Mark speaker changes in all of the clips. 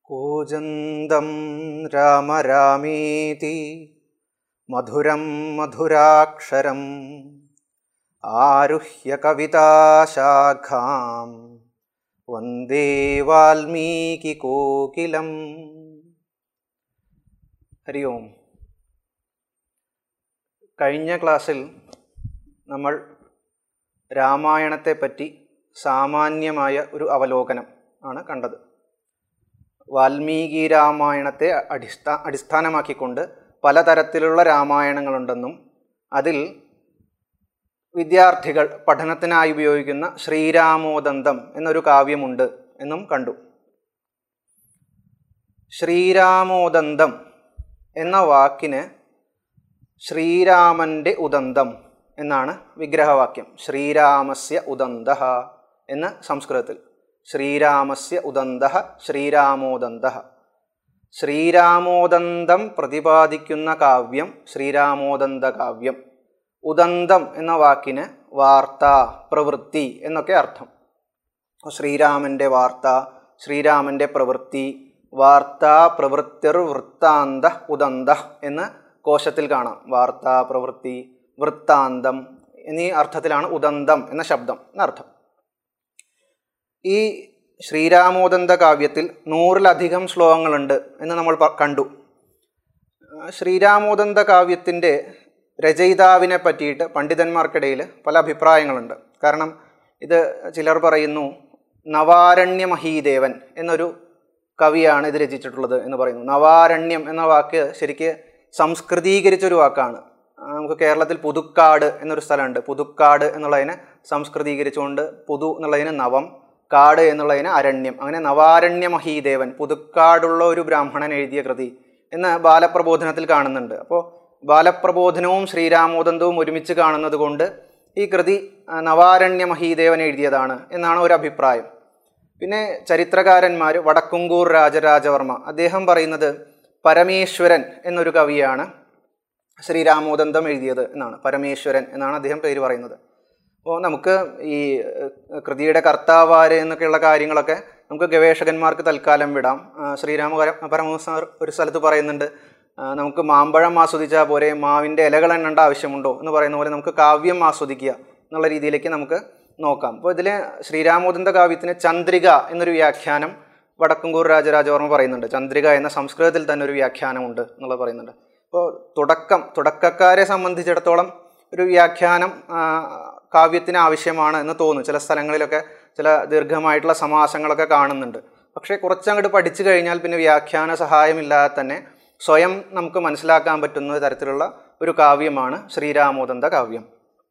Speaker 1: कूजन्दं राम रामीति मधुरं मधुराक्षरम् आरुह्य कविताशाखां वन्दे वाल्मीकिकोकिलम् ഹരി ഓം കഴിഞ്ഞ ക്ലാസ്സിൽ നമ്മൾ രാമായണത്തെപ്പറ്റി സാമാന്യമായ ഒരു അവലോകനം ആണ് കണ്ടത് വാൽമീകി രാമായണത്തെ അടിസ്ഥാ അടിസ്ഥാനമാക്കിക്കൊണ്ട് പലതരത്തിലുള്ള രാമായണങ്ങളുണ്ടെന്നും അതിൽ വിദ്യാർത്ഥികൾ പഠനത്തിനായി ഉപയോഗിക്കുന്ന ശ്രീരാമോദന്തം എന്നൊരു കാവ്യമുണ്ട് എന്നും കണ്ടു ശ്രീരാമോദന്തം എന്ന വാക്കിന് ശ്രീരാമൻ്റെ ഉദന്തം എന്നാണ് വിഗ്രഹവാക്യം ശ്രീരാമസ്യ ഉദന്ത എന്ന് സംസ്കൃതത്തിൽ ശ്രീരാമസ്യ ഉദന്ത ശ്രീരാമോദന്ത ശ്രീരാമോദന്തം പ്രതിപാദിക്കുന്ന കാവ്യം ശ്രീരാമോദന്ത കാവ്യം ഉദന്തം എന്ന വാക്കിന് വാർത്ത പ്രവൃത്തി എന്നൊക്കെ അർത്ഥം ശ്രീരാമൻ്റെ വാർത്ത ശ്രീരാമൻ്റെ പ്രവൃത്തി വാർത്ത പ്രവൃത്തിർ വൃത്താന്ത ഉദന്ത എന്ന് കോശത്തിൽ കാണാം വാർത്ത പ്രവൃത്തി വൃത്താന്തം എന്നീ അർത്ഥത്തിലാണ് ഉദന്തം എന്ന ശബ്ദം എന്നർത്ഥം ഈ ശ്രീരാമോദന്ത കാവ്യത്തിൽ നൂറിലധികം ശ്ലോകങ്ങളുണ്ട് എന്ന് നമ്മൾ പ- കണ്ടു ശ്രീരാമോദന്ത കാവ്യത്തിൻ്റെ രചയിതാവിനെ പറ്റിയിട്ട് പണ്ഡിതന്മാർക്കിടയിൽ പല അഭിപ്രായങ്ങളുണ്ട് കാരണം ഇത് ചിലർ പറയുന്നു നവാരണ്യമഹീദേവൻ എന്നൊരു കവിയാണ് ഇത് രചിച്ചിട്ടുള്ളത് എന്ന് പറയുന്നു നവാരണ്യം എന്ന വാക്ക് ശരിക്ക് സംസ്കൃതീകരിച്ചൊരു വാക്കാണ് ആ, നമുക്ക് കേരളത്തിൽ പുതുക്കാട് എന്നൊരു സ്ഥലമുണ്ട് പുതുക്കാട് എന്നുള്ളതിനെ സംസ്കൃതീകരിച്ചുകൊണ്ട് പുതു എന്നുള്ളതിന് നവം കാട് എന്നുള്ളതിന് അരണ്യം അങ്ങനെ നവാരണ്യമഹീദേവൻ പുതുക്കാടുള്ള ഒരു ബ്രാഹ്മണൻ എഴുതിയ കൃതി എന്ന് ബാലപ്രബോധനത്തിൽ കാണുന്നുണ്ട് അപ്പോൾ ബാലപ്രബോധനവും ശ്രീരാമോദന്തവും ഒരുമിച്ച് കാണുന്നത് കൊണ്ട് ഈ കൃതി ആ, നവാരണ്യമഹീദേവൻ എഴുതിയതാണ് എന്നാണ് ഒരു അഭിപ്രായം പിന്നെ ചരിത്രകാരന്മാർ വടക്കുംകൂർ രാജരാജവർമ്മ അദ്ദേഹം പറയുന്നത് പരമേശ്വരൻ എന്നൊരു കവിയാണ് ശ്രീരാമോദന്തം എഴുതിയത് എന്നാണ് പരമേശ്വരൻ എന്നാണ് അദ്ദേഹം പേര് പറയുന്നത് അപ്പോൾ നമുക്ക് ഈ ഏഹ്, കൃതിയുടെ കർത്താവാര് എന്നൊക്കെയുള്ള കാര്യങ്ങളൊക്കെ നമുക്ക് ഗവേഷകന്മാർക്ക് തൽക്കാലം വിടാം ആ, ശ്രീരാമ പര- പരമഹംസ ഒരു സ്ഥലത്ത് പറയുന്നുണ്ട് ആ, നമുക്ക് മാമ്പഴം ആസ്വദിച്ചാൽ പോരെ മാവിൻ്റെ ഇലകൾ എണ്ണേണ്ട ആവശ്യമുണ്ടോ എന്ന് പറയുന്ന പോലെ നമുക്ക് കാവ്യം ആസ്വദിക്കുക എന്നുള്ള രീതിയിലേക്ക് നമുക്ക് നോക്കാം അപ്പോൾ ഇതിൽ ശ്രീരാമോദന്ത കാവ്യത്തിന് ചന്ദ്രിക എന്നൊരു വ്യാഖ്യാനം വടക്കുംകൂർ രാജരാജവർമ്മ പറയുന്നുണ്ട് ചന്ദ്രിക എന്ന സംസ്കൃതത്തിൽ തന്നെ ഒരു വ്യാഖ്യാനമുണ്ട് എന്നുള്ളത് പറയുന്നുണ്ട് അപ്പോൾ തുടക്കം തുടക്കക്കാരെ സംബന്ധിച്ചിടത്തോളം ഒരു വ്യാഖ്യാനം ആ, കാവ്യത്തിന് ആവശ്യമാണ് എന്ന് തോന്നുന്നു ചില സ്ഥലങ്ങളിലൊക്കെ ചില ദീർഘമായിട്ടുള്ള സമാസങ്ങളൊക്കെ കാണുന്നുണ്ട് പക്ഷേ കുറച്ചങ്ങോട്ട് പഠിച്ചു കഴിഞ്ഞാൽ പിന്നെ വ്യാഖ്യാന സഹായമില്ലാതെ തന്നെ സ്വയം നമുക്ക് മനസ്സിലാക്കാൻ പറ്റുന്ന തരത്തിലുള്ള ഒരു കാവ്യമാണ് ശ്രീരാമോദന്ത കാവ്യം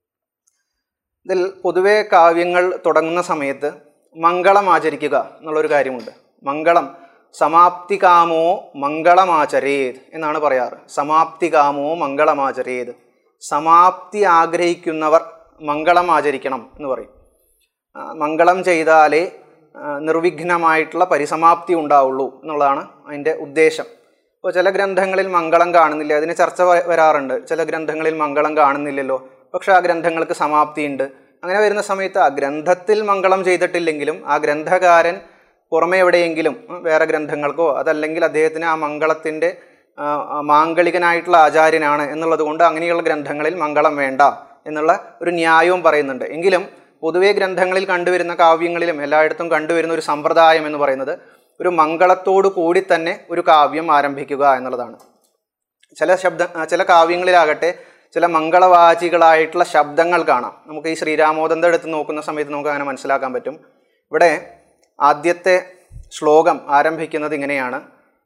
Speaker 1: ഇതിൽ പൊതുവെ കാവ്യങ്ങൾ തുടങ്ങുന്ന സമയത്ത് മംഗളം ആചരിക്കുക എന്നുള്ളൊരു കാര്യമുണ്ട് മംഗളം സമാപ്തികാമോ മംഗളമാചരേത് എന്നാണ് പറയാറ് സമാപ്തികാമോ മംഗളമാചരേത് സമാപ്തി ആഗ്രഹിക്കുന്നവർ മംഗളം ആചരിക്കണം എന്ന് പറയും ആ, മംഗളം ചെയ്താലേ ആ, നിർവിഘ്നമായിട്ടുള്ള പരിസമാപ്തി ഉണ്ടാവുള്ളൂ എന്നുള്ളതാണ് അതിൻ്റെ ഉദ്ദേശം ഇപ്പോൾ ചില ഗ്രന്ഥങ്ങളിൽ മംഗളം കാണുന്നില്ല അതിന് ചർച്ച വ- വരാറുണ്ട് ചില ഗ്രന്ഥങ്ങളിൽ മംഗളം കാണുന്നില്ലല്ലോ പക്ഷേ ആ ഗ്രന്ഥങ്ങൾക്ക് സമാപ്തിയുണ്ട് അങ്ങനെ വരുന്ന സമയത്ത് ആ ഗ്രന്ഥത്തിൽ മംഗളം ചെയ്തിട്ടില്ലെങ്കിലും ആ ഗ്രന്ഥകാരൻ പുറമെ എവിടെയെങ്കിലും ഉം, വേറെ ഗ്രന്ഥങ്ങൾക്കോ അതല്ലെങ്കിൽ അദ്ദേഹത്തിന് ആ മംഗളത്തിൻ്റെ ആ, ആ, മാംഗളികനായിട്ടുള്ള ആചാര്യനാണ് എന്നുള്ളത് കൊണ്ട് അങ്ങനെയുള്ള ഗ്രന്ഥങ്ങളിൽ മംഗളം വേണ്ട എന്നുള്ള ഒരു ന്യായവും പറയുന്നുണ്ട് എങ്കിലും പൊതുവെ ഗ്രന്ഥങ്ങളിൽ കണ്ടുവരുന്ന കാവ്യങ്ങളിലും എല്ലായിടത്തും കണ്ടുവരുന്ന ഒരു സമ്പ്രദായം എന്ന് പറയുന്നത് ഒരു മംഗളത്തോടു കൂടി തന്നെ ഒരു കാവ്യം ആരംഭിക്കുക എന്നുള്ളതാണ് ചില ശബ്ദ ആ, ചില കാവ്യങ്ങളിലാകട്ടെ ചില മംഗളവാചികളായിട്ടുള്ള ശബ്ദങ്ങൾ കാണാം നമുക്ക് ഈ ശ്രീരാമോദന്തം എടുത്ത് നോക്കുന്ന സമയത്ത് നമുക്ക് അങ്ങനെ മനസ്സിലാക്കാൻ പറ്റും ഇവിടെ ആദ്യത്തെ ശ്ലോകം ആരംഭിക്കുന്നത് ഇങ്ങനെയാണ്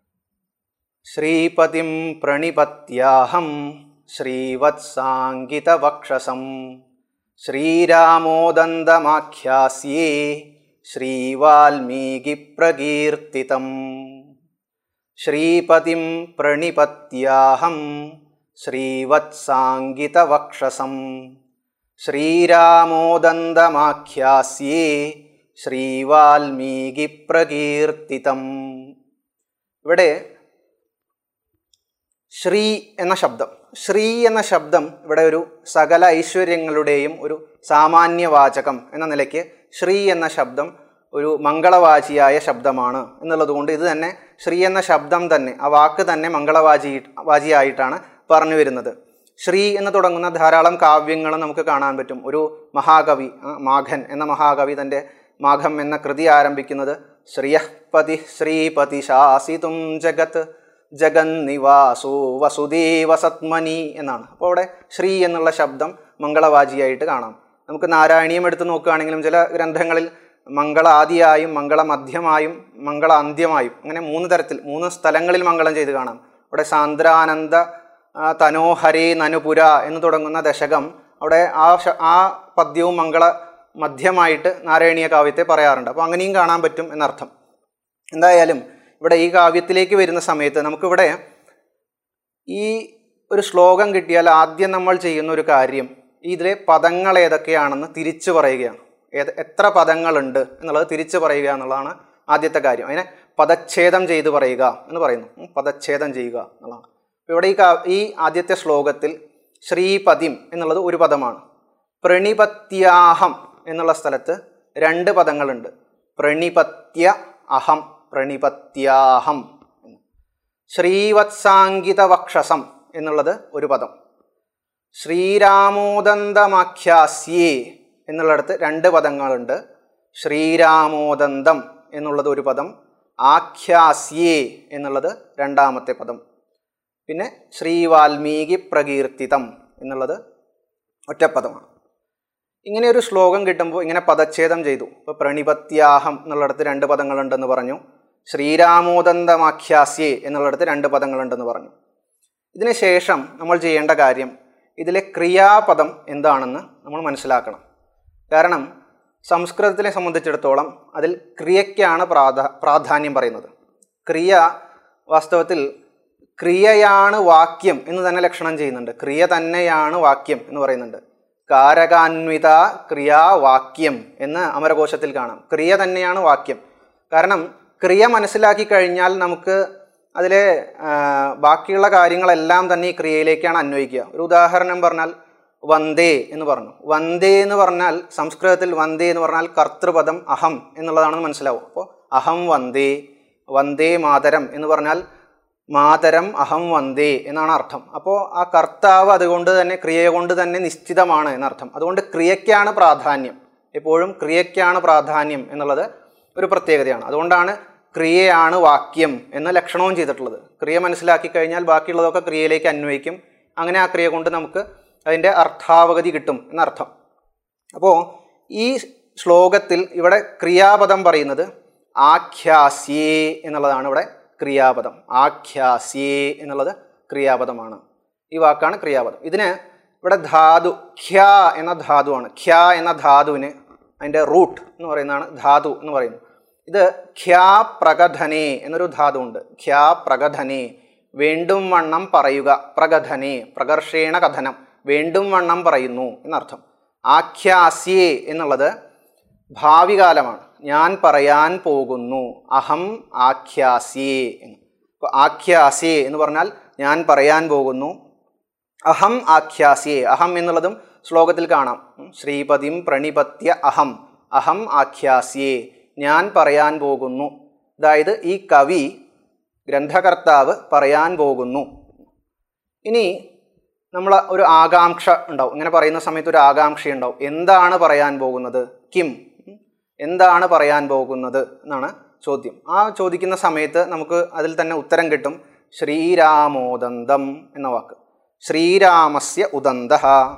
Speaker 1: ശ്രീപതിം പ്രണിപത്യാഹം ശ്രീവത്സാങ്കിതവക്ഷസം ശ്രീരാമോദന്തമാഖ്യാസ്യേ ശ്രീവാൽമീകിപ്രകീർത്തിതം ശ്രീപതിം പ്രണിപത്യാഹം ശ്രീവത്സാങ്കിതവക്ഷസം ശ്രീരാമോദന്തമാഖ്യാസ്യേ ശ്രീവാൽമീകിപ്രകീർത്തിതം ഇവിടെ ശ്രീ എന്ന ശബ്ദം ശ്രീ എന്ന ശബ്ദം ഇവിടെ ഒരു സകല ഐശ്വര്യങ്ങളുടെയും ഒരു സാമാന്യവാചകം എന്ന നിലയ്ക്ക് ശ്രീ എന്ന ശബ്ദം ഒരു മംഗളവാചിയായ ശബ്ദമാണ് എന്നുള്ളത് കൊണ്ട് ഇത് തന്നെ ശ്രീ എന്ന ശബ്ദം തന്നെ ആ വാക്ക് തന്നെ മംഗളവാചി വാചിയായിട്ടാണ് പറഞ്ഞു വരുന്നത് ശ്രീ എന്ന് തുടങ്ങുന്ന ധാരാളം കാവ്യങ്ങൾ നമുക്ക് കാണാൻ പറ്റും ഒരു മഹാകവി ആ, മാഘൻ എന്ന മഹാകവി തൻ്റെ മാഘം എന്ന കൃതി ആരംഭിക്കുന്നത് ശ്രിയപതി ശ്രീപതി ശാസിതും ജഗത് ജഗന്നിവാസു വസുദേവ സത്മനി എന്നാണ് അപ്പോൾ അവിടെ ശ്രീ എന്നുള്ള ശബ്ദം മംഗളവാചിയായിട്ട് കാണാം നമുക്ക് നാരായണീയം എടുത്ത് നോക്കുകയാണെങ്കിലും ചില ഗ്രന്ഥങ്ങളിൽ മംഗള ആദിയായും മംഗള മധ്യമായും മംഗള അന്ത്യമായും അങ്ങനെ മൂന്ന് തരത്തിൽ മൂന്ന് സ്ഥലങ്ങളിൽ മംഗളം ചെയ്ത് കാണാം അവിടെ സാന്ദ്രാനന്ദ ആ, തനോഹരേ നനുപുര എന്ന് തുടങ്ങുന്ന ദശകം അവിടെ ആ ശ- ആ പദ്യവും മംഗള മധ്യമായിട്ട് നാരായണീയ കാവ്യത്തെ പറയാറുണ്ട് അപ്പോൾ അങ്ങനെയും കാണാൻ പറ്റും എന്നർത്ഥം എന്തായാലും ഇവിടെ ഈ കാവ്യത്തിലേക്ക് വരുന്ന സമയത്ത് നമുക്കിവിടെ ഈ ഒരു ശ്ലോകം കിട്ടിയാൽ ആദ്യം നമ്മൾ ചെയ്യുന്ന ഒരു കാര്യം ഇതിലെ പദങ്ങൾ ഏതൊക്കെയാണെന്ന് തിരിച്ചു പറയുകയാണ് ഏത് എത്ര പദങ്ങളുണ്ട് എന്നുള്ളത് തിരിച്ചു പറയുക എന്നുള്ളതാണ് ആദ്യത്തെ കാര്യം അതിനെ പദച്ഛേദം ചെയ്ത് പറയുക എന്ന് പറയുന്നു ഉം, പദച്ഛേദം ചെയ്യുക എന്നുള്ളതാണ് അപ്പോൾ ഇവിടെ ഈ കാ ഈ ആദ്യത്തെ ശ്ലോകത്തിൽ ശ്രീപതിം എന്നുള്ളത് ഒരു പദമാണ് പ്രണിപത്യാഹം എന്നുള്ള സ്ഥലത്ത് രണ്ട് പദങ്ങളുണ്ട് പ്രണിപത്യ അഹം പ്രണിപത്യാഹം ശ്രീവത്സാങ്കിത വക്ഷസം എന്നുള്ളത് ഒരു പദം ശ്രീരാമോദന്തമാഖ്യാസ്യേ എന്നുള്ളിടത്ത് രണ്ട് പദങ്ങളുണ്ട് ശ്രീരാമോദന്തം എന്നുള്ളത് ഒരു പദം ആഖ്യാസ്യേ എന്നുള്ളത് രണ്ടാമത്തെ പദം പിന്നെ ശ്രീ വാൽമീകി പ്രകീർത്തിതം എന്നുള്ളത് ഒറ്റപ്പദമാണ് ഇങ്ങനെ ഒരു ശ്ലോകം കിട്ടുമ്പോൾ ഇങ്ങനെ പദച്ഛേദം ചെയ്തു ഇപ്പോൾ പ്രണിപത്യാഹം എന്നുള്ളിടത്ത് രണ്ട് പദങ്ങളുണ്ടെന്ന് പറഞ്ഞു ശ്രീരാമോദന്തമാഖ്യാസ്യേ എന്നുള്ളിടത്ത് രണ്ട് പദങ്ങളുണ്ടെന്ന് പറഞ്ഞു ഇതിന് ശേഷം നമ്മൾ ചെയ്യേണ്ട കാര്യം ഇതിലെ ക്രിയാപദം എന്താണെന്ന് നമ്മൾ മനസ്സിലാക്കണം കാരണം സംസ്കൃതത്തിനെ സംബന്ധിച്ചിടത്തോളം അതിൽ ക്രിയയ്ക്കാണ് പ്രാധാ പ്രാധാന്യം പറയുന്നത് ക്രിയ വാസ്തവത്തിൽ ക്രിയയാണ് വാക്യം എന്ന് തന്നെ ലക്ഷണം ചെയ്യുന്നുണ്ട് ക്രിയ തന്നെയാണ് വാക്യം എന്ന് പറയുന്നുണ്ട് കാരകാന്വിത ക്രിയാവാക്യം എന്ന് അമരകോശത്തിൽ കാണാം ക്രിയ തന്നെയാണ് വാക്യം കാരണം ക്രിയ മനസ്സിലാക്കി കഴിഞ്ഞാൽ നമുക്ക് അതിലെ ആ, ബാക്കിയുള്ള കാര്യങ്ങളെല്ലാം തന്നെ ഈ ക്രിയയിലേക്കാണ് അന്വയിക്കുക ഒരു ഉദാഹരണം പറഞ്ഞാൽ വന്ദേ എന്ന് പറഞ്ഞു വന്ദേ എന്ന് പറഞ്ഞാൽ സംസ്കൃതത്തിൽ വന്ദേ എന്ന് പറഞ്ഞാൽ കർത്തൃപദം അഹം എന്നുള്ളതാണെന്ന് മനസ്സിലാവും അപ്പോൾ അഹം വന്ദേ വന്ദേ മാതരം എന്ന് പറഞ്ഞാൽ മാതരം അഹം വന്ദേ എന്നാണ് അർത്ഥം അപ്പോൾ ആ കർത്താവ് അതുകൊണ്ട് തന്നെ ക്രിയ കൊണ്ട് തന്നെ നിശ്ചിതമാണ് എന്നർത്ഥം അതുകൊണ്ട് ക്രിയയ്ക്കാണ് പ്രാധാന്യം എപ്പോഴും ക്രിയയ്ക്കാണ് പ്രാധാന്യം എന്നുള്ളത് ഒരു പ്രത്യേകതയാണ് അതുകൊണ്ടാണ് ക്രിയയാണ് വാക്യം എന്ന ലക്ഷണവും ചെയ്തിട്ടുള്ളത് ക്രിയ മനസ്സിലാക്കി കഴിഞ്ഞാൽ ബാക്കിയുള്ളതൊക്കെ ക്രിയയിലേക്ക് അന്വയിക്കും അങ്ങനെ ആ ക്രിയ കൊണ്ട് നമുക്ക് അതിൻ്റെ അർത്ഥാവഗതി കിട്ടും എന്നർത്ഥം അപ്പോൾ ഈ ശ്ലോകത്തിൽ ഇവിടെ ക്രിയാപദം പറയുന്നത് ആഖ്യാസ്യേ എന്നുള്ളതാണ് ഇവിടെ ക്രിയാപദം ആഖ്യാസ്യേ എന്നുള്ളത് ക്രിയാപദമാണ് ഈ വാക്കാണ് ക്രിയാപദം ഇതിന് ഇവിടെ ധാതു ഖ്യ എന്ന ധാതുവാണ് ഖ്യ എന്ന ധാതുവിന് അതിൻ്റെ റൂട്ട് എന്ന് പറയുന്നതാണ് ധാതു എന്ന് പറയുന്നത് ഇത് ഖ്യാ പ്രകഥനെ എന്നൊരു ധാതു ഉണ്ട് ഖ്യാ പ്രകഥനെ വേണ്ടും വണ്ണം പറയുക പ്രകഥനെ പ്രകർഷേണ കഥനം വേണ്ടും വണ്ണം പറയുന്നു എന്നർത്ഥം ആഖ്യാസ്യേ എന്നുള്ളത് ഭാവി കാലമാണ് ഞാൻ പറയാൻ പോകുന്നു അഹം ആഖ്യാസ്യേ എന്ന് അപ്പോൾ ആഖ്യാസ്യേ എന്ന് പറഞ്ഞാൽ ഞാൻ പറയാൻ പോകുന്നു അഹം ആഖ്യാസ്യേ അഹം എന്നുള്ളതും ശ്ലോകത്തിൽ കാണാം ഉം, ശ്രീപതിം പ്രണിപത്യ അഹം അഹം ആഖ്യാസ്യേ ഞാൻ പറയാൻ പോകുന്നു അതായത് ഈ കവി ഗ്രന്ഥകർത്താവ് പറയാൻ പോകുന്നു ഇനി നമ്മൾ ഒരു ആകാംക്ഷ ഉണ്ടാവും ഇങ്ങനെ പറയുന്ന സമയത്ത് ഒരു ആകാംക്ഷ ഉണ്ടാവും എന്താണ് പറയാൻ പോകുന്നത് കിം ഉം, എന്താണ് പറയാൻ പോകുന്നത് എന്നാണ് ചോദ്യം ആ ചോദിക്കുന്ന സമയത്ത് നമുക്ക് അതിൽ തന്നെ ഉത്തരം കിട്ടും ശ്രീരാമോദന്തം എന്ന വാക്ക് ശ്രീരാമസ്യ ഉദന്ത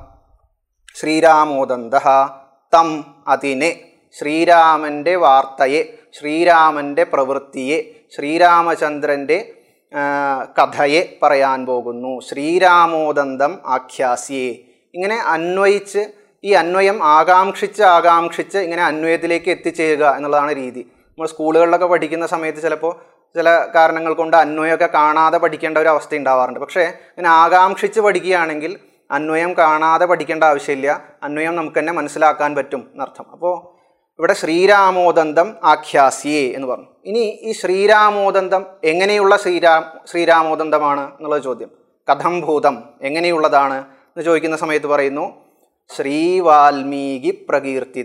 Speaker 1: ശ്രീരാമോദന്ത തം അതിനെ ശ്രീരാമൻ്റെ വാർത്തയെ ശ്രീരാമൻ്റെ പ്രവൃത്തിയെ ശ്രീരാമചന്ദ്രൻ്റെ ആ, കഥയെ പറയാൻ പോകുന്നു ശ്രീരാമോദന്തം ആഖ്യാസ്യേ ഇങ്ങനെ അന്വയിച്ച് ഈ അന്വയം ആകാംക്ഷിച്ച് ആകാംക്ഷിച്ച് ഇങ്ങനെ അന്വയത്തിലേക്ക് എത്തിച്ചേരുക എന്നുള്ളതാണ് രീതി നമ്മൾ സ്കൂളുകളിലൊക്കെ പഠിക്കുന്ന സമയത്ത് ചിലപ്പോൾ ചില കാരണങ്ങൾ കൊണ്ട് അന്വയമൊക്കെ കാണാതെ പഠിക്കേണ്ട ഒരു അവസ്ഥ ഉണ്ടാവാറുണ്ട് പക്ഷേ ഇങ്ങനെ ആകാംക്ഷിച്ച് പഠിക്കുകയാണെങ്കിൽ അന്വയം കാണാതെ പഠിക്കേണ്ട ആവശ്യമില്ല അന്വയം നമുക്ക് തന്നെ മനസ്സിലാക്കാൻ പറ്റും എന്നർത്ഥം അപ്പോൾ ഇവിടെ ശ്രീരാമോദന്തം ആഖ്യാസ്യേ എന്ന് പറഞ്ഞു ഇനി ഈ ശ്രീരാമോദന്തം എങ്ങനെയുള്ള ശ്രീരാം ശ്രീരാമോദന്തമാണ് എന്നുള്ള ചോദ്യം കഥം ഭൂതം എങ്ങനെയുള്ളതാണ് എന്ന് ചോദിക്കുന്ന സമയത്ത് പറയുന്നു ശ്രീ വാൽമീകി പ്രകീർത്തിതം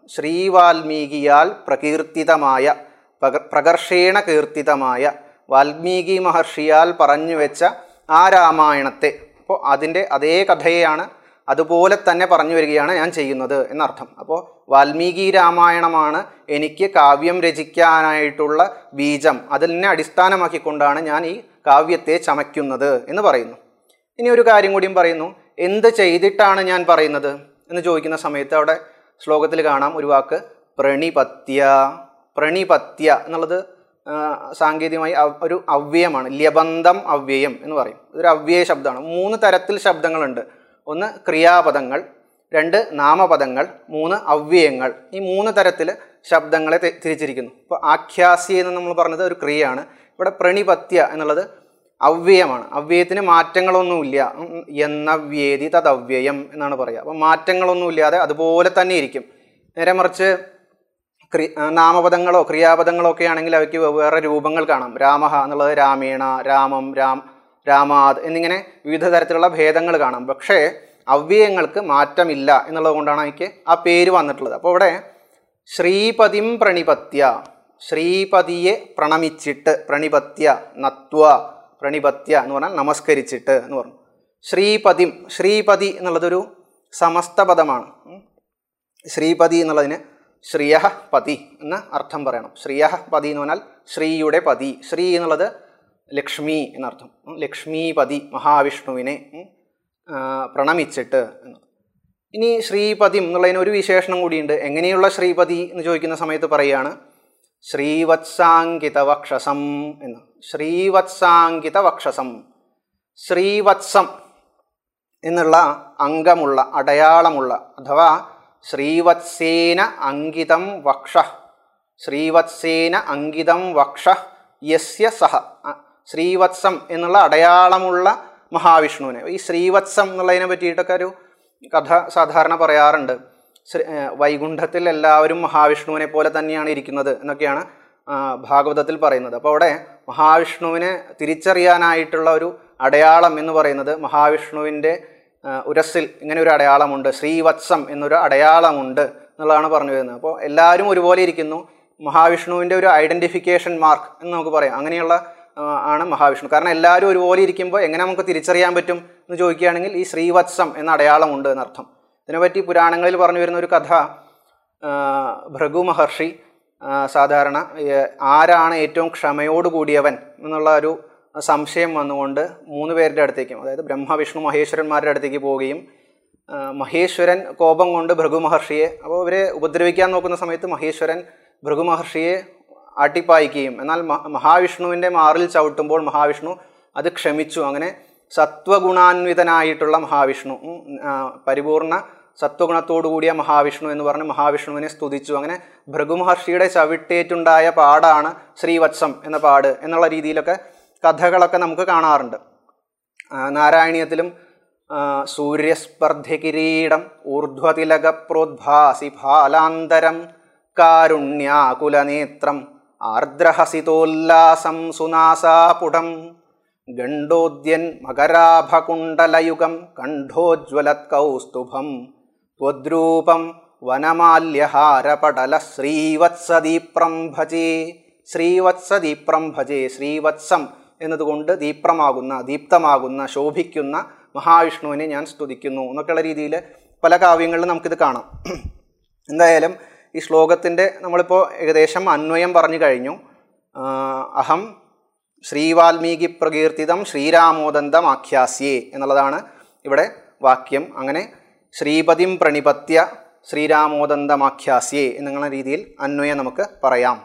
Speaker 1: ശ്രീ വാൽമീകിയാൽ പ്രകീർത്തിതമായ പ്രക- പ്രകർഷേണ കീർത്തിതമായ വാൽമീകി മഹർഷിയാൽ പറഞ്ഞു വെച്ച ആ രാമായണത്തെ അപ്പോൾ അതിൻ്റെ അതേ കഥയെയാണ് അതുപോലെ തന്നെ പറഞ്ഞു വരികയാണ് ഞാൻ ചെയ്യുന്നത് എന്നർത്ഥം അപ്പോൾ വാൽമീകി രാമായണമാണ് എനിക്ക് കാവ്യം രചിക്കാനായിട്ടുള്ള ബീജം അതിനെ അടിസ്ഥാനമാക്കിക്കൊണ്ടാണ് ഞാൻ ഈ കാവ്യത്തെ ചമയ്ക്കുന്നത് എന്ന് പറയുന്നു ഇനി ഒരു കാര്യം കൂടിയും പറയുന്നു എന്ത് ചെയ്തിട്ടാണ് ഞാൻ പറയുന്നത് എന്ന് ചോദിക്കുന്ന സമയത്ത് അവിടെ ശ്ലോകത്തിൽ കാണാം ഒരു വാക്ക് പ്രണിപത്യ പ്രണിപത്യ എന്നുള്ളത് ആ, സാങ്കേതികമായി അവ- ഒരു അവ്യയമാണ് ല്യബന്ധം അവ്യയം എന്ന് പറയും ഇതൊരു അവ്യയ ശബ്ദമാണ് മൂന്ന് തരത്തിൽ ശബ്ദങ്ങളുണ്ട് ഒന്ന് ക്രിയാപദങ്ങൾ രണ്ട് നാമപദങ്ങൾ മൂന്ന് അവ്യയങ്ങൾ ഈ മൂന്ന് തരത്തിൽ ശബ്ദങ്ങളെ തി- തിരിച്ചിരിക്കുന്നു ഇപ്പോൾ ആഖ്യാസി എന്ന് നമ്മൾ പറഞ്ഞത് ഒരു ക്രിയയാണ് ഇവിടെ പ്രണിപത്യ എന്നുള്ളത് അവ്യയമാണ് അവ്യയത്തിന് മാറ്റങ്ങളൊന്നുമില്ല ഉം, എന്നവ്യേതി തദവ്യയം എന്നാണ് പറയുക അപ്പോൾ മാറ്റങ്ങളൊന്നുമില്ലാതെ അതുപോലെ തന്നെ ഇരിക്കും നേരെ മറിച്ച് ക്രി ആ, നാമപദങ്ങളോ ക്രിയാപദങ്ങളോ ഒക്കെ ആണെങ്കിൽ അവയ്ക്ക് വേറെ രൂപങ്ങൾ കാണാം രാമഹ എന്നുള്ളത് രാമേണ രാമം രാം രാമാത് എന്നിങ്ങനെ വിവിധ തരത്തിലുള്ള ഭേദങ്ങൾ കാണാം പക്ഷേ അവ്യയങ്ങൾക്ക് മാറ്റമില്ല എന്നുള്ളത് കൊണ്ടാണ് എനിക്ക് ആ പേര് വന്നിട്ടുള്ളത് അപ്പോൾ ഇവിടെ ശ്രീപതിം പ്രണിപത്യ ശ്രീപതിയെ പ്രണമിച്ചിട്ട് പ്രണിപത്യ നത്വ പ്രണിപത്യ എന്ന് പറഞ്ഞാൽ നമസ്കരിച്ചിട്ട് എന്ന് പറഞ്ഞു ശ്രീപതിം ശ്രീപതി എന്നുള്ളതൊരു സമസ്ത പദമാണ് ഉം. ശ്രീപതി എന്നുള്ളതിന് ശ്രിയ പതി എന്ന് അർത്ഥം പറയണം ശ്രിയ പതി എന്ന് പറഞ്ഞാൽ ശ്രീയുടെ പതി ശ്രീ എന്നുള്ളത് ലക്ഷ്മി എന്നർത്ഥം ഉം, ലക്ഷ്മീപതി മഹാവിഷ്ണുവിനെ ഉം, ആ, പ്രണമിച്ചിട്ട് എന്ന് ഇനി ശ്രീപതി എന്നുള്ളതിന് ഒരു വിശേഷണം കൂടിയുണ്ട് എങ്ങനെയുള്ള ശ്രീപതി എന്ന് ചോദിക്കുന്ന സമയത്ത് പറയുകയാണ് ശ്രീവത്സാങ്കിത വക്ഷസം എന്ന് ശ്രീവത്സാങ്കിത വക്ഷസം ശ്രീവത്സം എന്നുള്ള അംഗമുള്ള അടയാളമുള്ള അഥവാ ശ്രീവത്സേന അങ്കിതം വക്ഷ ശ്രീവത്സേന അങ്കിതം വക്ഷ യസ്യ സഹ അ- ശ്രീവത്സം എന്നുള്ള അടയാളമുള്ള മഹാവിഷ്ണുവിനെ ഈ ശ്രീവത്സം എന്നുള്ളതിനെ പറ്റിയിട്ടൊക്കെ ഒരു കഥ സാധാരണ പറയാറുണ്ട് ശ്രീ ഏ, വൈകുണ്ഠത്തിൽ എല്ലാവരും മഹാവിഷ്ണുവിനെ പോലെ തന്നെയാണ് ഇരിക്കുന്നത് എന്നൊക്കെയാണ് ആ, ഭാഗവതത്തിൽ പറയുന്നത് അപ്പോൾ അവിടെ മഹാവിഷ്ണുവിനെ തിരിച്ചറിയാനായിട്ടുള്ള ഒരു അടയാളം എന്ന് പറയുന്നത് മഹാവിഷ്ണുവിൻ്റെ ആ, ഉരസ്സിൽ ഇങ്ങനെ ഒരു അടയാളമുണ്ട് ശ്രീവത്സം എന്നൊരു അടയാളമുണ്ട് എന്നുള്ളതാണ് പറഞ്ഞു വരുന്നത് അപ്പോൾ എല്ലാവരും ഒരുപോലെ ഇരിക്കുന്നു മഹാവിഷ്ണുവിൻ്റെ ഒരു ഐഡൻറ്റിഫിക്കേഷൻ മാർക്ക് എന്ന് നമുക്ക് പറയാം അങ്ങനെയുള്ള ആ, ആണ് മഹാവിഷ്ണു കാരണം എല്ലാവരും ഒരുപോലെ ഇരിക്കുമ്പോൾ എങ്ങനെ നമുക്ക് തിരിച്ചറിയാൻ പറ്റും എന്ന് ചോദിക്കുകയാണെങ്കിൽ ഈ ശ്രീവത്സം എന്ന അടയാളമുണ്ട് എന്നർത്ഥം ഇതിനെപ്പറ്റി പുരാണങ്ങളിൽ പറഞ്ഞു വരുന്ന ഒരു കഥ ആ, ഭൃഗു മഹർഷി ആ, സാധാരണ ഏ, ആരാണ് ഏറ്റവും ക്ഷമയോട് കൂടിയവൻ എന്നുള്ള ഒരു സംശയം വന്നുകൊണ്ട് മൂന്ന് പേരുടെ അടുത്തേക്കും അതായത് ബ്രഹ്മ വിഷ്ണു മഹേശ്വരന്മാരുടെ അടുത്തേക്ക് പോവുകയും ആ, മഹേശ്വരൻ കോപം കൊണ്ട് ഭൃഗു മഹർഷിയെ അപ്പോൾ ഇവരെ ഉപദ്രവിക്കാൻ നോക്കുന്ന സമയത്ത് മഹേശ്വരൻ ഭൃഗു മഹർഷിയെ ആട്ടിപ്പായിക്കുകയും എന്നാൽ മ- മഹാവിഷ്ണുവിൻ്റെ മാറിൽ ചവിട്ടുമ്പോൾ മഹാവിഷ്ണു അത് ക്ഷമിച്ചു അങ്ങനെ സത്വഗുണാന്വിതനായിട്ടുള്ള മഹാവിഷ്ണു ഉം, ആ, പരിപൂർണ സത്വഗുണത്തോടു കൂടിയ മഹാവിഷ്ണു എന്ന് പറഞ്ഞ് മഹാവിഷ്ണുവിനെ സ്തുതിച്ചു അങ്ങനെ ഭൃഗു മഹർഷിയുടെ ചവിട്ടേറ്റുണ്ടായ പാടാണ് ശ്രീവത്സം എന്ന പാട് എന്നുള്ള രീതിയിലൊക്കെ കഥകളൊക്കെ നമുക്ക് കാണാറുണ്ട് ആ, നാരായണീയത്തിലും ആ, സൂര്യസ്പർദ്ധകിരീടം ഊർധ്വതിലക പ്രോദ്ഭാസി ഫാലാന്തരം കാരുണ്യാകുലനേത്രം ആർദ്രഹസിതോല്ലാസം സുനാസാപുടം ഗണ്ഡോദ്യൻ മകരാഭകുണ്ടലയുഗം കണ്ഠോജ്വലത് കൗസ്തുഭം ത്വദ്രൂപം വനമാല്യഹാരപടല ശ്രീവത്സദീപ്രം ഭജേ ശ്രീവത്സദീപ്രം ഭജേ ശ്രീവത്സം എന്നതുകൊണ്ട് ദീപ്രമാകുന്ന ദീപ്തമാകുന്ന ശോഭിക്കുന്ന മഹാവിഷ്ണുവിനെ ഞാൻ സ്തുതിക്കുന്നു എന്നൊക്കെയുള്ള രീതിയിൽ പല കാവ്യങ്ങളിലും നമുക്കിത് കാണാം എന്തായാലും ഈ ശ്ലോകത്തിൻ്റെ നമ്മളിപ്പോൾ ഏകദേശം അന്വയം പറഞ്ഞു കഴിഞ്ഞു ആ, അഹം ശ്രീവാൽമീകി പ്രകീർത്തിതം ശ്രീരാമോദന്തം ആഖ്യാസ്യേ എന്നുള്ളതാണ് ഇവിടെ വാക്യം അങ്ങനെ ശ്രീപതിം പ്രണിപത്യ ശ്രീരാമോദന്തമാഖ്യാസ്യേ എന്നുള്ള രീതിയിൽ അന്വയം നമുക്ക് പറയാം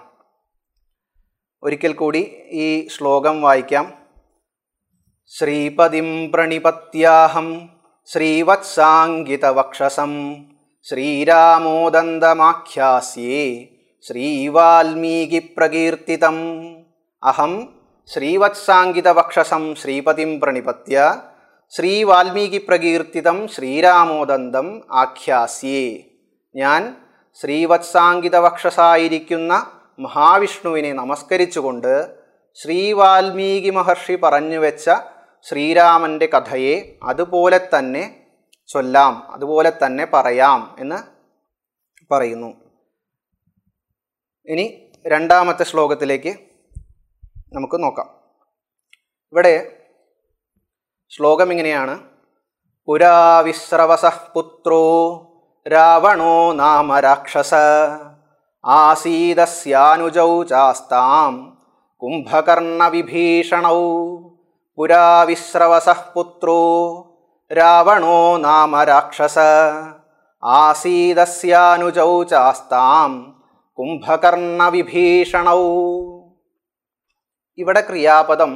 Speaker 1: ഒരിക്കൽ കൂടി ഈ ശ്ലോകം വായിക്കാം ശ്രീപതിം പ്രണിപത്യാഹം ശ്രീവത്സാങ്കിതവക്ഷസം ശ്രീരാമോദന്തമാഖ്യാസ്യേ ശ്രീവാൽമീകിപ്രകീർത്തിതം അഹം ശ്രീവത്സാങ്കിതവക്ഷസം ശ്രീപതിം പ്രണിപത്യ ശ്രീവാൽമീകിപ്രകീർത്തിതം ശ്രീരാമോദന്തം ആഖ്യാസ്യേ ഞാൻ ശ്രീവത്സാങ്കിതവക്ഷസായിരിക്കുന്ന മഹാവിഷ്ണുവിനെ നമസ്കരിച്ചുകൊണ്ട് ശ്രീ വാൽമീകി മഹർഷി പറഞ്ഞു വെച്ച ശ്രീരാമൻ്റെ കഥയെ അതുപോലെ തന്നെ ചൊല്ലാം അതുപോലെ തന്നെ പറയാം എന്ന് പറയുന്നു ഇനി രണ്ടാമത്തെ ശ്ലോകത്തിലേക്ക് നമുക്ക് നോക്കാം ഇവിടെ ശ്ലോകം ഇങ്ങനെയാണ് പുരാവിശ്രവസ പുത്രോ രാവണോ നാമ രാക്ഷസ ആസീദസ്യാനുജൗ ചാസ്താം കുംഭകർണവിഭീഷണൗ പുരാവിശ്രവസ പുത്രോ രാവണോ നാമ രാക്ഷസ ആസീദസ്യാനുജൗ ചാസ്താം കുംഭകർണവിഭീഷണൗ ഇവിടെ ക്രിയാപദം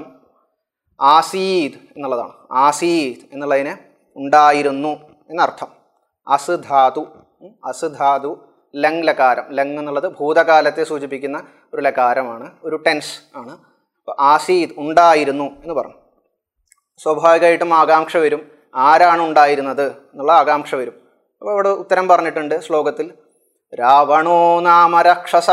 Speaker 1: ആസീദ് എന്നുള്ളതാണ് ആസീദ് എന്നുള്ളതിന് ഉണ്ടായിരുന്നു എന്നർത്ഥം അസ് ധാതു ഉം, അസ് ധാതു ലങ് ലകാരം ലങ് എന്നുള്ളത് ഭൂതകാലത്തെ സൂചിപ്പിക്കുന്ന ഒരു ലകാരമാണ് ഒരു ടെൻസ് ആണ് അപ്പോൾ ആസീദ് ഉണ്ടായിരുന്നു എന്ന് പറഞ്ഞു സ്വാഭാവികമായിട്ടും ആകാംക്ഷ വരും ആരാണ് ഉണ്ടായിരുന്നത് എന്നുള്ള ആകാംക്ഷ വരും അപ്പോൾ അവിടെ ഉത്തരം പറഞ്ഞിട്ടുണ്ട് ശ്ലോകത്തിൽ രാവണോ നാമ രാക്ഷസ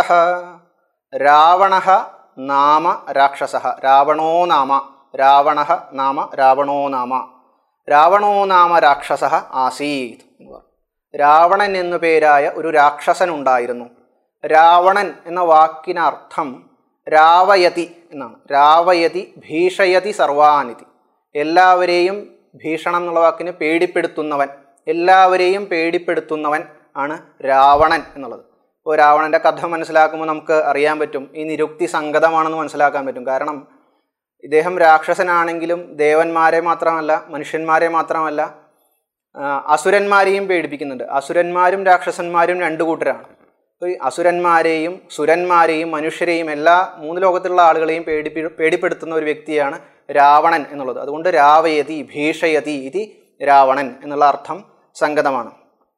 Speaker 1: രാവണ നാമ രാക്ഷസ രാവണോ നാമ രാവണ നാമ രാവണോ നാമ രാവണോ നാമ രാക്ഷസ ആസീത് എന്ന് പറഞ്ഞു രാവണൻ എന്നു പേരായ ഒരു രാക്ഷസൻ ഉണ്ടായിരുന്നു രാവണൻ എന്ന വാക്കിനർത്ഥം രാവയതി എന്നാണ് രാവയതി ഭീഷയതി സർവാനിതി എല്ലാവരെയും ഭീഷണം എന്നുള്ള വാക്കിന് പേടിപ്പെടുത്തുന്നവൻ എല്ലാവരെയും പേടിപ്പെടുത്തുന്നവൻ ആണ് രാവണൻ എന്നുള്ളത് ഇപ്പോൾ രാവണൻ്റെ കഥ മനസ്സിലാക്കുമ്പോൾ നമുക്ക് അറിയാൻ പറ്റും ഈ നിരുക്തി സംഗതമാണെന്ന് മനസ്സിലാക്കാൻ പറ്റും കാരണം ഇദ്ദേഹം രാക്ഷസനാണെങ്കിലും ദേവന്മാരെ മാത്രമല്ല മനുഷ്യന്മാരെ മാത്രമല്ല ആ, അസുരന്മാരെയും പേടിപ്പിക്കുന്നുണ്ട് അസുരന്മാരും രാക്ഷസന്മാരും രണ്ടു കൂട്ടരാണ് അപ്പോൾ ഈ അസുരന്മാരെയും സുരന്മാരെയും മനുഷ്യരെയും എല്ലാ മൂന്ന് ലോകത്തുള്ള ആളുകളെയും പേടിപ്പി പേടിപ്പെടുത്തുന്ന ഒരു വ്യക്തിയാണ് രാവണൻ എന്നുള്ളത് അതുകൊണ്ട് രാവയതി ഭീഷയതി ഇതി രാവണൻ എന്നുള്ള അർത്ഥം സംഗതമാണ്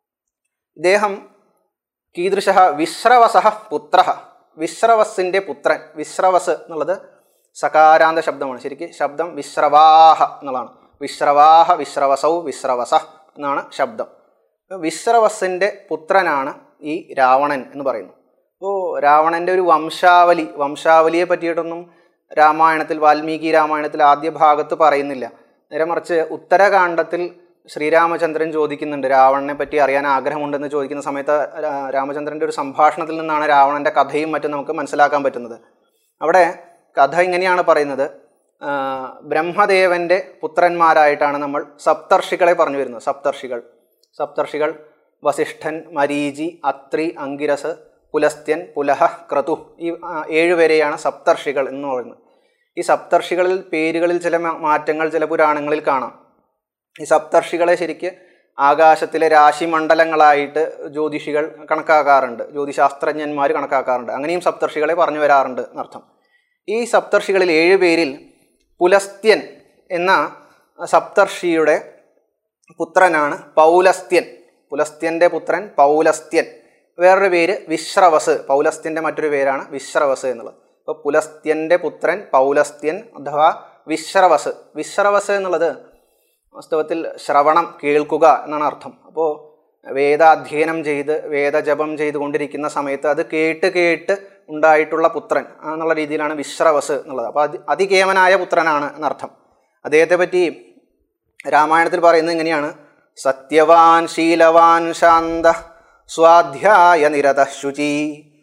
Speaker 1: ഇദ്ദേഹം കീദൃശ വിശ്രവസ പുത്ര വിശ്രവസിൻ്റെ പുത്രൻ വിശ്രവസ് എന്നുള്ളത് സകാരാന്ത ശബ്ദമാണ് ശരിക്ക് ശബ്ദം വിശ്രവാഹ എന്നുള്ളതാണ് വിശ്രവാഹ വിശ്രവസൗ വിശ്രവസ എന്നാണ് ശബ്ദം വിശ്രവസിൻ്റെ പുത്രനാണ് ഈ രാവണൻ എന്ന് പറയുന്നു അപ്പോൾ രാവണൻ്റെ ഒരു വംശാവലി വംശാവലിയെ പറ്റിയിട്ടൊന്നും രാമായണത്തിൽ വാൽമീകി രാമായണത്തിൽ ആദ്യ ഭാഗത്ത് പറയുന്നില്ല നേരെ മറിച്ച് ഉത്തരകാണ്ഡത്തിൽ ശ്രീരാമചന്ദ്രൻ ചോദിക്കുന്നുണ്ട് രാവണനെ പറ്റി അറിയാൻ ആഗ്രഹമുണ്ടെന്ന് ചോദിക്കുന്ന സമയത്ത് രാ- രാമചന്ദ്രൻ്റെ ഒരു സംഭാഷണത്തിൽ നിന്നാണ് രാവണൻ്റെ കഥയും മറ്റും നമുക്ക് മനസ്സിലാക്കാൻ പറ്റുന്നത് അവിടെ കഥ ഇങ്ങനെയാണ് പറയുന്നത് ആ, ബ്രഹ്മദേവൻ്റെ പുത്രന്മാരായിട്ടാണ് നമ്മൾ സപ്തർഷികളെ പറഞ്ഞു വരുന്നത് സപ്തർഷികൾ സപ്തർഷികൾ വസിഷ്ഠൻ മരീചി അത്രി അങ്കിരസ് പുലസ്ത്യൻ പുലഹ ക്രതു ഈ ആ, ഏഴുപേരെയാണ് സപ്തർഷികൾ എന്ന് പറയുന്നത് ഈ സപ്തർഷികളിൽ പേരുകളിൽ ചില മാ- മാറ്റങ്ങൾ ചില പുരാണങ്ങളിൽ കാണാം ഈ സപ്തർഷികളെ ശരിക്ക് ആകാശത്തിലെ രാശിമണ്ഡലങ്ങളായിട്ട് ജ്യോതിഷികൾ കണക്കാക്കാറുണ്ട് ജ്യോതിശാസ്ത്രജ്ഞന്മാർ കണക്കാക്കാറുണ്ട് അങ്ങനെയും സപ്തർഷികളെ പറഞ്ഞു വരാറുണ്ട് എന്നർത്ഥം ഈ സപ്തർഷികളിൽ ഏഴ് പേരിൽ പുലസ്ത്യൻ എന്ന സപ്തർഷിയുടെ പുത്രനാണ് പൗലസ്ത്യൻ പുലസ്ത്യൻ്റെ പുത്രൻ പൗലസ്ത്യൻ വേറൊരു പേര് വിശ്രവസ് പൗലസ്ത്യൻ്റെ മറ്റൊരു പേരാണ് വിശ്രവസ് എന്നുള്ളത് അപ്പോൾ പുലസ്ത്യൻ്റെ പുത്രൻ പൗലസ്ത്യൻ അഥവാ വിശ്രവസ് വിശ്രവസ് എന്നുള്ളത് വാസ്തവത്തിൽ ശ്രവണം കേൾക്കുക എന്നാണ് അർത്ഥം അപ്പോൾ വേദാധ്യയനം ചെയ്ത് വേദജപം ചെയ്തുകൊണ്ടിരിക്കുന്ന സമയത്ത് അത് കേട്ട് കേട്ട് ഉണ്ടായിട്ടുള്ള പുത്രൻ എന്നുള്ള രീതിയിലാണ് വിശ്രവസ് എന്നുള്ളത് അപ്പോൾ അതി അതികേമനായ പുത്രനാണ് എന്നർത്ഥം അദ്ദേഹത്തെ പറ്റി രാമായണത്തിൽ പറയുന്നത് ഇങ്ങനെയാണ് സത്യവാൻ ശീലവാൻ ശാന്ത സ്വാധ്യായ നിരത ശുചി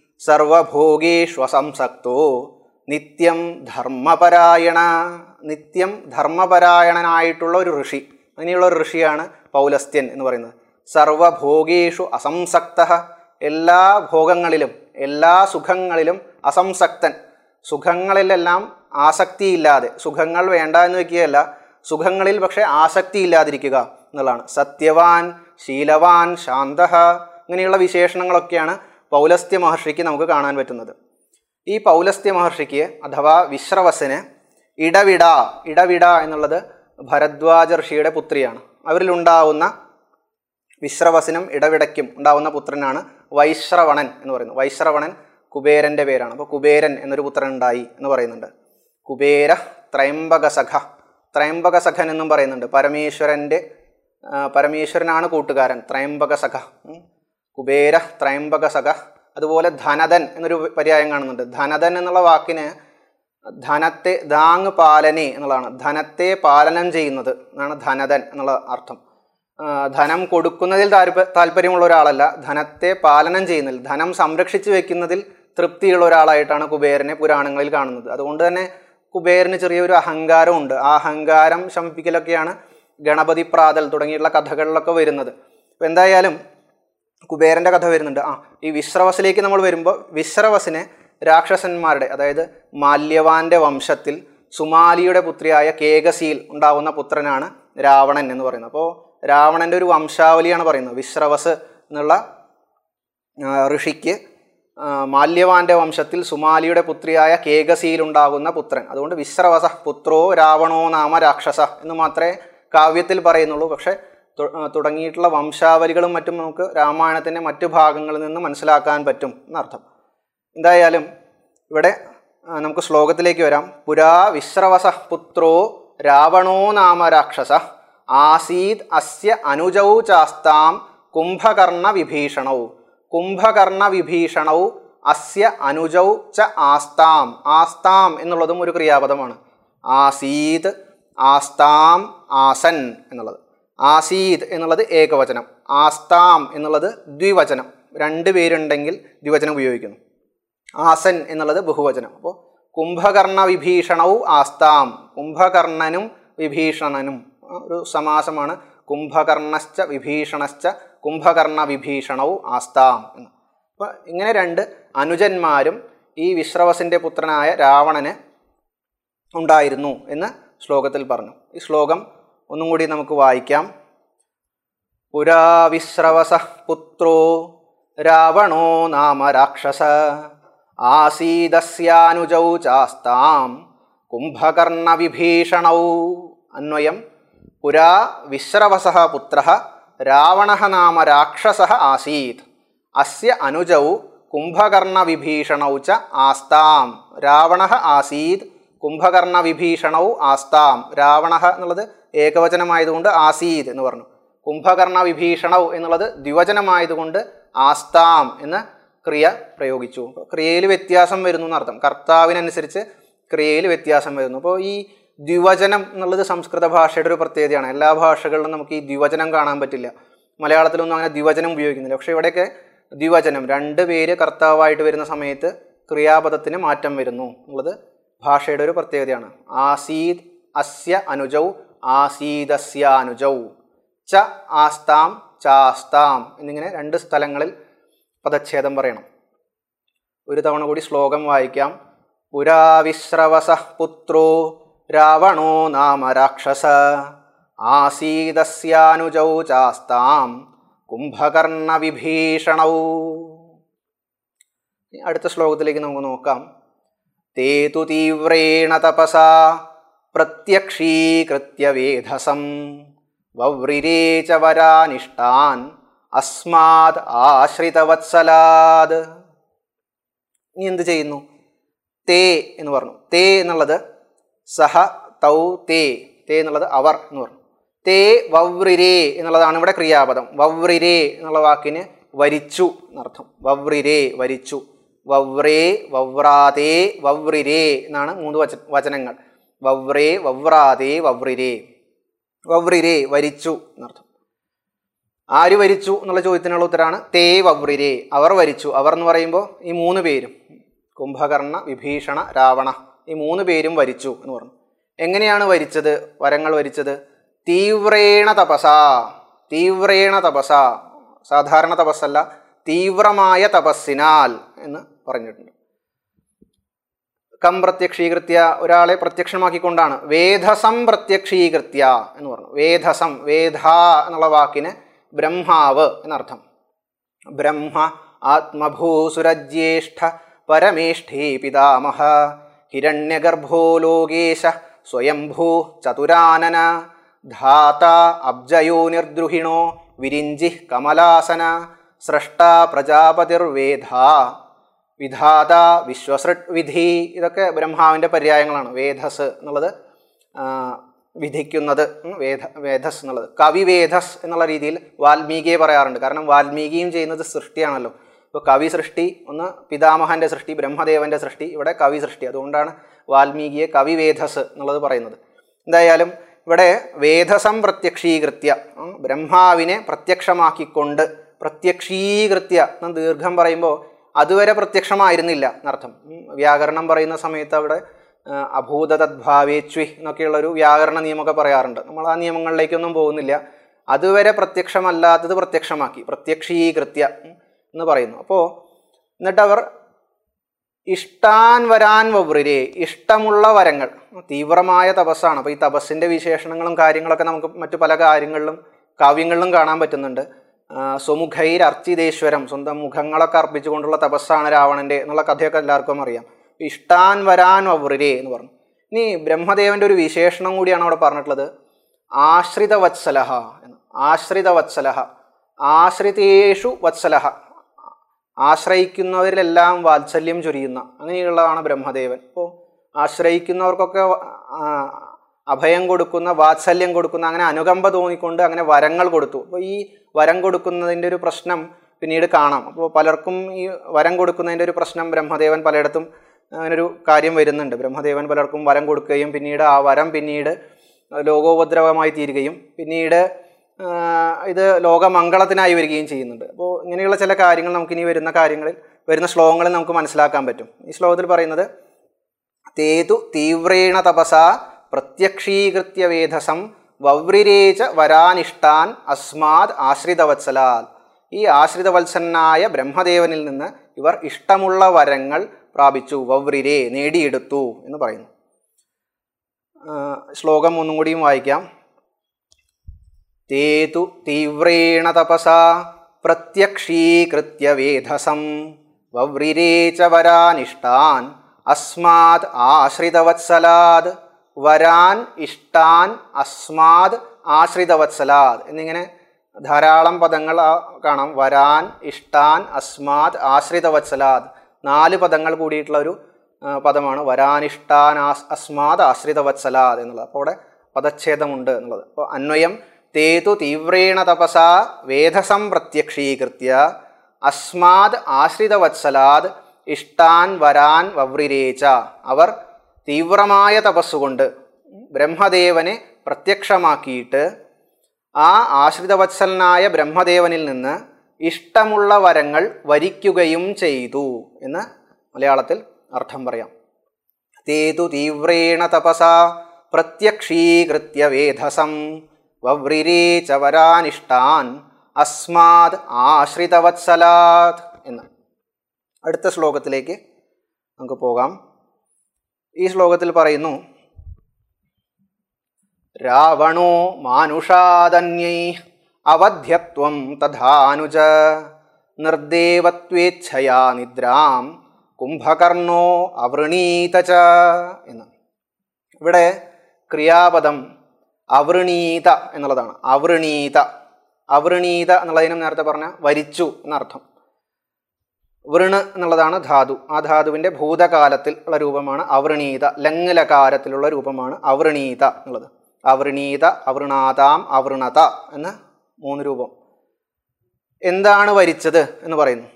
Speaker 1: സർവഭോഗേഷ്വസംസക്തോ നിത്യം ധർമ്മപരായണ നിത്യം ധർമ്മപരായണനായിട്ടുള്ള ഒരു ഋഷി അങ്ങനെയുള്ള ഒരു ഋഷിയാണ് പൗലസ്ത്യൻ എന്ന് പറയുന്നത് സർവഭോഗേഷു അസംസക്ത എല്ലാ ഭോഗങ്ങളിലും എല്ലാ സുഖങ്ങളിലും അസംസക്തൻ സുഖങ്ങളിലെല്ലാം ആസക്തിയില്ലാതെ സുഖങ്ങൾ വേണ്ട എന്ന് വെക്കുകയല്ല സുഖങ്ങളിൽ പക്ഷേ ആസക്തി ഇല്ലാതിരിക്കുക എന്നുള്ളതാണ് സത്യവാൻ ശീലവാൻ ശാന്ത ഇങ്ങനെയുള്ള വിശേഷണങ്ങളൊക്കെയാണ് പൗലസ്ത്യ മഹർഷിക്ക് നമുക്ക് കാണാൻ പറ്റുന്നത് ഈ പൗലസ്ത്യ മഹർഷിക്ക് അഥവാ വിശ്രവസിന് ഇടവിട ഇടവിട എന്നുള്ളത് ഭരദ്വാജ ഋഷിയുടെ പുത്രിയാണ് അവരിലുണ്ടാവുന്ന വിശ്രവസിനും ഇടവിടയ്ക്കും ഉണ്ടാവുന്ന പുത്രനാണ് വൈശ്രവണൻ എന്ന് പറയുന്നത് വൈശ്രവണൻ കുബേരൻ്റെ പേരാണ് അപ്പോൾ കുബേരൻ എന്നൊരു പുത്രൻ ഉണ്ടായി എന്ന് പറയുന്നുണ്ട് കുബേര ത്രയംബകസഖ ത്രയംബകസഖൻ എന്നും പറയുന്നുണ്ട് പരമേശ്വരൻ്റെ ആ, പരമേശ്വരനാണ് കൂട്ടുകാരൻ ത്രയംബകസഖ ഉം. കുബേര ത്രയംബകസഖ അതുപോലെ ധനതൻ എന്നൊരു പര്യായം കാണുന്നുണ്ട് ധനതൻ എന്നുള്ള വാക്കിന് ധനത്തെ ദാങ് പാലനെ എന്നുള്ളതാണ് ധനത്തെ പാലനം ചെയ്യുന്നത് എന്നാണ് ധനതൻ എന്നുള്ള അർത്ഥം ആ, ധനം കൊടുക്കുന്നതിൽ താല്പ താല്പര്യമുള്ള ഒരാളല്ല ധനത്തെ പാലനം ചെയ്യുന്നതിൽ ധനം സംരക്ഷിച്ചു വെക്കുന്നതിൽ തൃപ്തിയുള്ള ഒരാളായിട്ടാണ് കുബേരനെ പുരാണങ്ങളിൽ കാണുന്നത് അതുകൊണ്ട് തന്നെ കുബേരന് ചെറിയൊരു അഹങ്കാരമുണ്ട് ആ അഹങ്കാരം ശമിപ്പിക്കലൊക്കെയാണ് ഗണപതി പ്രാതൽ തുടങ്ങിയിട്ടുള്ള കഥകളിലൊക്കെ വരുന്നത് അപ്പോൾ എന്തായാലും കുബേരൻ്റെ കഥ വരുന്നുണ്ട് ആ ഈ വിശ്രവസിലേക്ക് നമ്മൾ വരുമ്പോൾ വിശ്രവസിനെ രാക്ഷസന്മാരുടെ അതായത് മാല്യവാന്റെ വംശത്തിൽ സുമാലിയുടെ പുത്രിയായ കേകസിയിൽ ഉണ്ടാവുന്ന പുത്രനാണ് രാവണൻ എന്ന് പറയുന്നത് അപ്പോൾ രാവണൻ്റെ ഒരു വംശാവലിയാണ് പറയുന്നത് വിശ്രവസ് എന്നുള്ള ആ, ഋഷിക്ക് ആ, മാല്യവാന്റെ വംശത്തിൽ സുമാലിയുടെ പുത്രിയായ കേകസിയിലുണ്ടാകുന്ന പുത്രൻ അതുകൊണ്ട് വിശ്രവസ പുത്രോ രാവണോ നാമ രാക്ഷസ എന്ന് മാത്രമേ കാവ്യത്തിൽ പറയുന്നുള്ളൂ പക്ഷേ തു- ആ, തുടങ്ങിയിട്ടുള്ള വംശാവലികളും മറ്റും നമുക്ക് രാമായണത്തിൻ്റെ മറ്റു ഭാഗങ്ങളിൽ നിന്ന് മനസ്സിലാക്കാൻ പറ്റും എന്നർത്ഥം എന്തായാലും ഇവിടെ ആ, നമുക്ക് ശ്ലോകത്തിലേക്ക് വരാം പുരാ വിശ്രവസ പുത്രോ രാവണോ നാമ രാക്ഷസ ആസീത് അസ്യ അനുജൗ ചാസ്താം കുംഭകർണ വിഭീഷണൗ കുംഭകർണ വിഭീഷണൗ അസ്യ അനുജൗ ച ആസ്താം ആസ്താം എന്നുള്ളതും ഒരു ക്രിയാപദമാണ് ആസീത് ആസ്താം ആസൻ എന്നുള്ളത് ആസീത് എന്നുള്ളത് ഏകവചനം ആസ്താം എന്നുള്ളത് ദ്വിവചനം രണ്ട് പേരുണ്ടെങ്കിൽ ദ്വിവചനം ഉപയോഗിക്കുന്നു ആസൻ എന്നുള്ളത് ബഹുവചനം അപ്പോൾ കുംഭകർണ വിഭീഷണവും ആസ്താം കുംഭകർണനും വിഭീഷണനും ആ, ഒരു സമാസമാണ് കുംഭകർണശ്ച വിഭീഷണശ്ച കുംഭകർണ വിഭീഷണവും ആസ്താം എന്ന് അപ്പോൾ ഇങ്ങനെ രണ്ട് അനുജന്മാരും ഈ വിശ്രവസിൻ്റെ പുത്രനായ രാവണന് ഉണ്ടായിരുന്നു എന്ന് ശ്ലോകത്തിൽ പറഞ്ഞു ഈ ശ്ലോകം ഒന്നും കൂടി നമുക്ക് വായിക്കാം പുരാ വിശ്രവസ പുത്രോ രാവണോ നാമ രാക്ഷസ ആസീദസ്യാനുജൗ ചാസ്താം കുംഭകർണവിഭീഷണൗ അന്വയം പുരാ വിശ്രവസ പുത്ര രാവണ നാമ രാക്ഷസ ആസീത് അസ്യ അനുജൗ കുംഭകർണവിഭീഷണൗ ച ആസ്താം രാവണ ആസീത് കുംഭകർണവിഭീഷണൗ ആസ്താം രാവണ എന്നുള്ളത് ഏകവചനമായതുകൊണ്ട് ആസീത് എന്ന് പറഞ്ഞു കുംഭകർണ വിഭീഷണൗ എന്നുള്ളത് ദ്വിവചനമായതുകൊണ്ട് ആസ്താം എന്ന ക്രിയ പ്രയോഗിച്ചു അപ്പോൾ ക്രിയയിൽ വ്യത്യാസം വരുന്നു എന്നർത്ഥം കർത്താവിനനുസരിച്ച് ക്രിയയിൽ വ്യത്യാസം വരുന്നു അപ്പോൾ ഈ ദ്വിവചനം എന്നുള്ളത് സംസ്കൃത ഭാഷയുടെ ഒരു പ്രത്യേകതയാണ് എല്ലാ ഭാഷകളിലും നമുക്ക് ഈ ദ്വിവചനം കാണാൻ പറ്റില്ല മലയാളത്തിലൊന്നും അങ്ങനെ ദ്വിവചനം ഉപയോഗിക്കുന്നില്ല പക്ഷേ ഇവിടെയൊക്കെ ദ്വിവചനം രണ്ട് പേര് കർത്താവായിട്ട് വരുന്ന സമയത്ത് ക്രിയാപദത്തിന് മാറ്റം വരുന്നു എന്നുള്ളത് ഭാഷയുടെ ഒരു പ്രത്യേകതയാണ് ആസീദ് അസ്യ അനുജൗ ആസീദസ്യ അനുജൗ ച ആസ്താം ചാസ്താം എന്നിങ്ങനെ രണ്ട് സ്ഥലങ്ങളിൽ പദച്ഛേദം പറയണം ഒരു തവണ കൂടി ശ്ലോകം വായിക്കാം പുരാ വിശ്രവസ പുത്രോ രാവണോ നാമ രാക്ഷസ ആസീദസ്യാനുജൗ ചാസ്താം കുംഭകർണ വിഭീഷണൗ ഇനി അടുത്ത ശ്ലോകത്തിലേക്ക് നമുക്ക് നോക്കാം തേ തു തീവ്രേണ തപസാ പ്രത്യക്ഷീകൃത്യ വേധസം വവ്രിരേ ച വരാനിഷ്ടാൻ അസ്മാത് ആശ്രിതവത്സലാത് ഇനി എന്ത് ചെയ്യുന്നു തേ എന്ന് പറഞ്ഞു തേ എന്നുള്ളത് സഹ തൗ തേ തേ എന്നുള്ളത് അവർ എന്ന് പറഞ്ഞു തേ വവ്രിരേ എന്നുള്ളതാണ് ഇവിടെ ക്രിയാപദം വവ്രിരേ എന്നുള്ള വാക്കിന് വരിച്ചു എന്നർത്ഥം വവ്രിരേ വരിച്ചു വവ്രേ വവ്രാതേ വവ്രിരേ എന്നാണ് മൂന്ന് വച വചനങ്ങൾ വവ്രേ വവ്രാതേ വവ്രിരേ വവ്രിരേ വരിച്ചു എന്നർത്ഥം ആര് വരിച്ചു എന്നുള്ള ചോദ്യത്തിനുള്ള ഉത്തരമാണ് തേ വവ്രിരേ അവർ വരിച്ചു അവർ എന്ന് പറയുമ്പോൾ ഈ മൂന്ന് പേരും കുംഭകർണ വിഭീഷണ രാവണ ഈ മൂന്ന് പേരും വരിച്ചു എന്ന് പറഞ്ഞു എങ്ങനെയാണ് വരിച്ചത് വരങ്ങൾ വരിച്ചത് തീവ്രേണ തപസ തീവ്രേണ തപസ സാധാരണ തപസ്സല്ല തീവ്രമായ തപസ്സിനാൽ എന്ന് പറഞ്ഞിട്ടുണ്ട് കം പ്രത്യക്ഷീകൃത്യ ഒരാളെ പ്രത്യക്ഷമാക്കിക്കൊണ്ടാണ് വേധസം പ്രത്യക്ഷീകൃത്യ എന്ന് പറഞ്ഞു വേധസം വേധ എന്നുള്ള വാക്കിന് ബ്രഹ്മാവ് എന്നർത്ഥം ബ്രഹ്മ ആത്മഭൂസുരജ്യേഷ്ഠ പരമേഷ്ഠേ പിതാമഹ ഹിരണ്യഗർഭോ ലോകേശ സ്വയംഭൂ ചതുരാനന ധാത അബ്ജയോ നിർദ്രുഹിണോ വിരിഞ്ചി കമലാസന സ്രഷ്ട പ്രജാപതിർവേദ വിധാത വിശ്വസൃട് വിധി ഇതൊക്കെ ബ്രഹ്മാവിൻ്റെ പര്യായങ്ങളാണ് വേധസ് എന്നുള്ളത് ആ, വിധിക്കുന്നത് ഉം, വേദ വേധസ് എന്നുള്ളത് കവിവേധസ് എന്നുള്ള രീതിയിൽ വാൽമീകിയെ പറയാറുണ്ട് കാരണം വാൽമീകിയും ചെയ്യുന്നത് സൃഷ്ടിയാണല്ലോ ഇപ്പോൾ കവി സൃഷ്ടി ഒന്ന് പിതാമഹൻ്റെ സൃഷ്ടി ബ്രഹ്മദേവൻ്റെ സൃഷ്ടി ഇവിടെ കവി സൃഷ്ടി അതുകൊണ്ടാണ് വാൽമീകിയെ കവിവേധസ് എന്നുള്ളത് പറയുന്നത് എന്തായാലും ഇവിടെ വേധസം പ്രത്യക്ഷീകൃത്യ ഉം, ബ്രഹ്മാവിനെ പ്രത്യക്ഷമാക്കിക്കൊണ്ട് പ്രത്യക്ഷീകൃത്യ എന്ന ദീർഘം പറയുമ്പോൾ അതുവരെ പ്രത്യക്ഷമായിരുന്നില്ല എന്നർത്ഥം ഉം, വ്യാകരണം പറയുന്ന സമയത്ത് അവിടെ ആ, അഭൂതതദ്ഭാവേച്വി എന്നൊക്കെയുള്ളൊരു വ്യാകരണ നിയമമൊക്കെ പറയാറുണ്ട് നമ്മൾ ആ നിയമങ്ങളിലേക്കൊന്നും പോകുന്നില്ല അതുവരെ പ്രത്യക്ഷമല്ലാത്തത് പ്രത്യക്ഷമാക്കി പ്രത്യക്ഷീകൃത്യ ഉം, എന്ന് പറയുന്നു അപ്പോൾ എന്നിട്ട് അവർ ഇഷ്ടാൻ വരാൻ വവ്രിരെ ഇഷ്ടമുള്ള വരങ്ങൾ തീവ്രമായ തപസ്സാണ് അപ്പോൾ ഈ തപസ്സിൻ്റെ വിശേഷണങ്ങളും കാര്യങ്ങളൊക്കെ നമുക്ക് മറ്റു പല കാര്യങ്ങളിലും കാവ്യങ്ങളിലും കാണാൻ പറ്റുന്നുണ്ട് ആ, സ്വമുഖൈർ അർച്ചിതേശ്വരം സ്വന്തം മുഖങ്ങളൊക്കെ അർപ്പിച്ചുകൊണ്ടുള്ള തപസ്സാണ് രാവണൻ്റെ എന്നുള്ള കഥയൊക്കെ എല്ലാവർക്കും അറിയാം ഇഷ്ടാൻ വരാൻ വവ്രിരെ എന്ന് പറഞ്ഞു ഇനി ബ്രഹ്മദേവൻ്റെ ഒരു വിശേഷണം കൂടിയാണ് അവിടെ പറഞ്ഞിട്ടുള്ളത് ആശ്രിത വത്സലഹ എന്ന് ആശ്രിത വത്സലഹ ആശ്രിതേഷു വത്സലഹ ആശ്രയിക്കുന്നവരിലെല്ലാം വാത്സല്യം ചൊരിയുന്ന അങ്ങനെയുള്ളതാണ് ബ്രഹ്മദേവൻ അപ്പോൾ ആശ്രയിക്കുന്നവർക്കൊക്കെ ആ, അഭയം കൊടുക്കുന്ന വാത്സല്യം കൊടുക്കുന്ന അങ്ങനെ അനുകമ്പ തോന്നിക്കൊണ്ട് അങ്ങനെ വരങ്ങൾ കൊടുത്തു അപ്പോൾ ഈ വരം കൊടുക്കുന്നതിൻ്റെ ഒരു പ്രശ്നം പിന്നീട് കാണാം അപ്പോൾ പലർക്കും ഈ വരം കൊടുക്കുന്നതിൻ്റെ ഒരു പ്രശ്നം ബ്രഹ്മദേവൻ പലയിടത്തും അങ്ങനൊരു കാര്യം വരുന്നുണ്ട് ബ്രഹ്മദേവൻ പലർക്കും വരം കൊടുക്കുകയും പിന്നീട് ആ വരം പിന്നീട് ലോകോപദ്രവമായി തീരുകയും പിന്നീട് ആ, ഇത് ലോകമംഗളത്തിനായി വരികയും ചെയ്യുന്നുണ്ട് അപ്പോൾ ഇങ്ങനെയുള്ള ചില കാര്യങ്ങൾ നമുക്കിനി വരുന്ന കാര്യങ്ങളിൽ വരുന്ന ശ്ലോകങ്ങളിൽ നമുക്ക് മനസ്സിലാക്കാൻ പറ്റും ഈ ശ്ലോകത്തിൽ പറയുന്നത് തേതു തീവ്രേണ തപസ പ്രത്യക്ഷീകൃത്യ വേധസം വവ്രിരേച വരാനിഷ്ടാൻ അസ്മാത് ആശ്രിതവത്സലാൽ ഈ ആശ്രിതവത്സനായ ബ്രഹ്മദേവനിൽ നിന്ന് ഇവർ ഇഷ്ടമുള്ള വരങ്ങൾ പ്രാപിച്ചു വവ്രിരെ നേടിയെടുത്തു എന്ന് പറയുന്നു ആ, ശ്ലോകം ഒന്നും കൂടിയും വായിക്കാം തേതു തീവ്രേണ തപസാ പ്രത്യക്ഷീകൃത്യ വേധസം വവ്രിരേ ച വരാനിഷ്ടാൻ അസ്മാത് ആശ്രിതവത്സലാത് വരാൻ ഇഷ്ടാൻ അസ്മാത് ആശ്രിതവത്സലാത് എന്നിങ്ങനെ ധാരാളം പദങ്ങൾ ആ കാണാം വരാൻ ഇഷ്ടാൻ അസ്മാത് ആശ്രിതവത്സലാത് നാല് പദങ്ങൾ കൂടിയിട്ടുള്ള ഒരു ആ, പദമാണ് വരാനിഷ്ടാൻ ആസ് അസ്മാത് ആശ്രിതവത്സലാത് എന്നുള്ളത് അപ്പോൾ അവിടെ പദച്ഛേദമുണ്ട് എന്നുള്ളത് അപ്പോൾ അന്വയം തേതു തീവ്രേണ തപസാ വേധസം പ്രത്യക്ഷീകൃത്യ അസ്മാത് ആശ്രിതവത്സലാത് ഇഷ്ടാൻ വരാൻ വവ്രിരേച്ച അവർ തീവ്രമായ തപസ്സുകൊണ്ട് ബ്രഹ്മദേവനെ പ്രത്യക്ഷമാക്കിയിട്ട് ആ ആശ്രിതവത്സലനായ ബ്രഹ്മദേവനിൽ നിന്ന് ഇഷ്ടമുള്ള വരങ്ങൾ വരിക്കുകയും ചെയ്തു എന്ന് മലയാളത്തിൽ അർത്ഥം പറയാം തേതു തീവ്രേണ തപസാ പ്രത്യക്ഷീകൃത്യ വേധസം വവ്രിരേ ച വരാനിഷ്ടാൻ അസ്മാത് ആശ്രിതവത്സലാത് എന്ന് അടുത്ത ശ്ലോകത്തിലേക്ക് നമുക്ക് പോകാം ഈ ശ്ലോകത്തിൽ പറയുന്നു രാവണോ മാനുഷാദന്യൈ അവധ്യത്വം തഥാനുജ നിർദേവത്വേച്ഛയാ നിദ്രാം കുംഭകർണോ അവൃണീത ച എന്ന് ഇവിടെ ക്രിയാപദം അവൃണീത എന്നുള്ളതാണ് അവൃണീത അവൃണീത എന്നുള്ളതിനും നേരത്തെ പറഞ്ഞ വരിച്ചു എന്നർത്ഥം വൃണ് എന്നുള്ളതാണ് ധാതു ആ ധാതുവിൻ്റെ ഭൂതകാലത്തിൽ ഉള്ള രൂപമാണ് അവൃണീത ലങ്ങലകാരത്തിലുള്ള രൂപമാണ് അവൃണീത എന്നുള്ളത് അവൃണീത അവൃണാതാം അവൃണത എന്ന മൂന്ന് രൂപം എന്താണ് വരിച്ചത് എന്ന് പറയുന്നു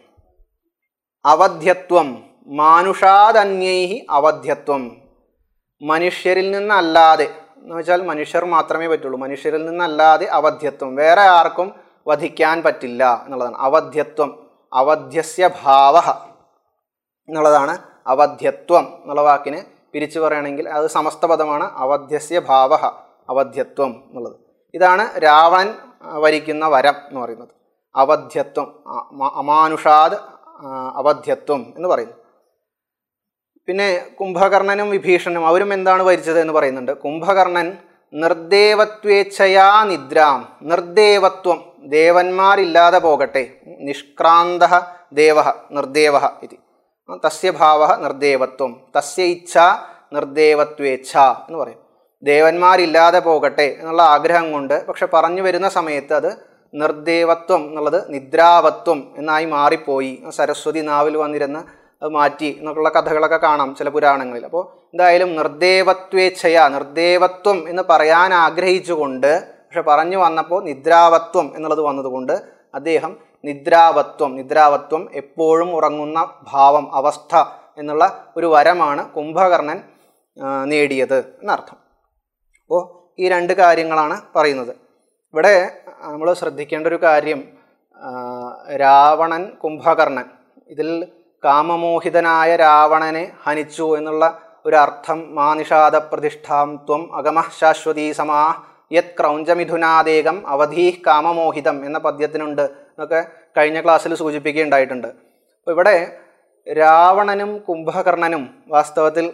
Speaker 1: അവധ്യത്വം മാനുഷാദന്യൈഹി അവധ്യത്വം മനുഷ്യരിൽ നിന്നല്ലാതെ എന്ന് വെച്ചാൽ മനുഷ്യർ മാത്രമേ പറ്റുള്ളൂ മനുഷ്യരിൽ നിന്നല്ലാതെ അവധ്യത്വം വേറെ ആർക്കും വധിക്കാൻ പറ്റില്ല എന്നുള്ളതാണ് അവധ്യത്വം അവധ്യസ്യ ഭാവ എന്നുള്ളതാണ് അവധ്യത്വം എന്നുള്ള വാക്കിന് പിരിച്ചു പറയുകയാണെങ്കിൽ അത് സമസ്ത പദമാണ് അവധ്യസ്യ ഭാവ അവധ്യത്വം എന്നുള്ളത് ഇതാണ് രാവണൻ ആ, വരിക്കുന്ന വരം എന്ന് പറയുന്നത് അവധ്യത്വം ആ, മ- അമാനുഷാദ് ആ, അവധ്യത്വം എന്ന് പറയുന്നു പിന്നെ കുംഭകർണനും വിഭീഷണനും അവരും എന്താണ് വരിച്ചത് എന്ന് പറയുന്നുണ്ട് കുംഭകർണൻ നിർദേവത്വേച്ഛയാ നിദ്രാം നിർദേവത്വം ദേവന്മാരില്ലാതെ പോകട്ടെ നിഷ്ക്രാന്ത ദേവ നിർദേവ ഇത് തസ്യ ഭാവ നിർദേവത്വം തസ്യ ഇച്ഛ നിർദേവത്വേച്ഛ എന്ന് പറയും ദേവന്മാരില്ലാതെ പോകട്ടെ എന്നുള്ള ആഗ്രഹം കൊണ്ട് പക്ഷെ പറഞ്ഞു വരുന്ന സമയത്ത് അത് നിർദേവത്വം എന്നുള്ളത് നിദ്രാവത്വം എന്നായി മാറിപ്പോയി സരസ്വതി നാവിൽ വന്നിരുന്ന് അത് മാറ്റി എന്നൊക്കെയുള്ള കഥകളൊക്കെ കാണാം ചില പുരാണങ്ങളിൽ അപ്പോൾ എന്തായാലും നിർദേവത്വേച്ഛയ നിർദേവത്വം എന്ന് പറയാൻ ആഗ്രഹിച്ചുകൊണ്ട് പക്ഷെ പറഞ്ഞു വന്നപ്പോൾ നിദ്രാവത്വം എന്നുള്ളത് വന്നതുകൊണ്ട് അദ്ദേഹം നിദ്രാവത്വം നിദ്രാവത്വം എപ്പോഴും ഉറങ്ങുന്ന ഭാവം അവസ്ഥ എന്നുള്ള ഒരു വരമാണ് കുംഭകർണൻ ആ, നേടിയത് എന്നർത്ഥം അപ്പോൾ ഈ രണ്ട് കാര്യങ്ങളാണ് പറയുന്നത് ഇവിടെ നമ്മൾ ശ്രദ്ധിക്കേണ്ട ഒരു കാര്യം ആ, രാവണൻ കുംഭകർണൻ ഇതിൽ കാമമോഹിതനായ രാവണനെ ഹനിച്ചു എന്നുള്ള ഒരു അർത്ഥം മാനിഷാദ പ്രതിഷ്ഠാം ത്വം അഗമഃ ശാശ്വതീ സമാ യത് ക്രൗഞ്ചമിഥുനാദേകം അവധീ കാമമോഹിതം എന്ന പദ്യത്തിനുണ്ട് എന്നൊക്കെ കഴിഞ്ഞ ക്ലാസ്സിൽ സൂചിപ്പിക്കുകയുണ്ടായിട്ടുണ്ട് അപ്പോൾ ഇവിടെ രാവണനും കുംഭകർണനും വാസ്തവത്തിൽ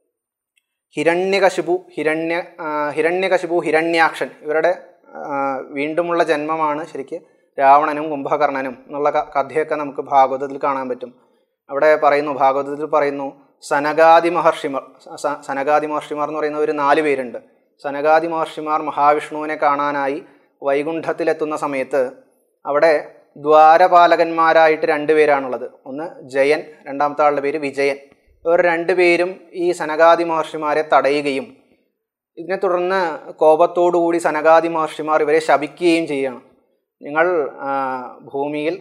Speaker 1: ഹിരണ്യകശിപു ഹിരണ്യ ആ, ഹിരണ്യകശിപു ഹിരണ്യാക്ഷൻ ഇവരുടെ ആ, വീണ്ടുമുള്ള ജന്മമാണ് ശരിക്ക് രാവണനും കുംഭകർണനും എന്നുള്ള ക- കഥയൊക്കെ നമുക്ക് ഭാഗവതത്തിൽ കാണാൻ പറ്റും അവിടെ പറയുന്നു ഭാഗവതത്തിൽ പറയുന്നു സനകാദി മഹർഷിമാർ സ- സനകാദി മഹർഷിമാർ എന്ന് പറയുന്ന ഒരു നാല് പേരുണ്ട് സനകാദി മഹർഷിമാർ മഹാവിഷ്ണുവിനെ കാണാനായി വൈകുണ്ഠത്തിലെത്തുന്ന സമയത്ത് അവിടെ ദ്വാരപാലകന്മാരായിട്ട് രണ്ട് പേരാണുള്ളത് ഒന്ന് ജയൻ രണ്ടാമത്തെ ആളുടെ പേര് വിജയൻ ഇവർ രണ്ടുപേരും ഈ സനകാദി മഹർഷിമാരെ തടയുകയും ഇതിനെ തുടർന്ന് കോപത്തോടുകൂടി സനകാദി മഹർഷിമാർ ഇവരെ ശപിക്കുകയും ചെയ്യുകയാണ് നിങ്ങൾ ആ, ഭൂമിയിൽ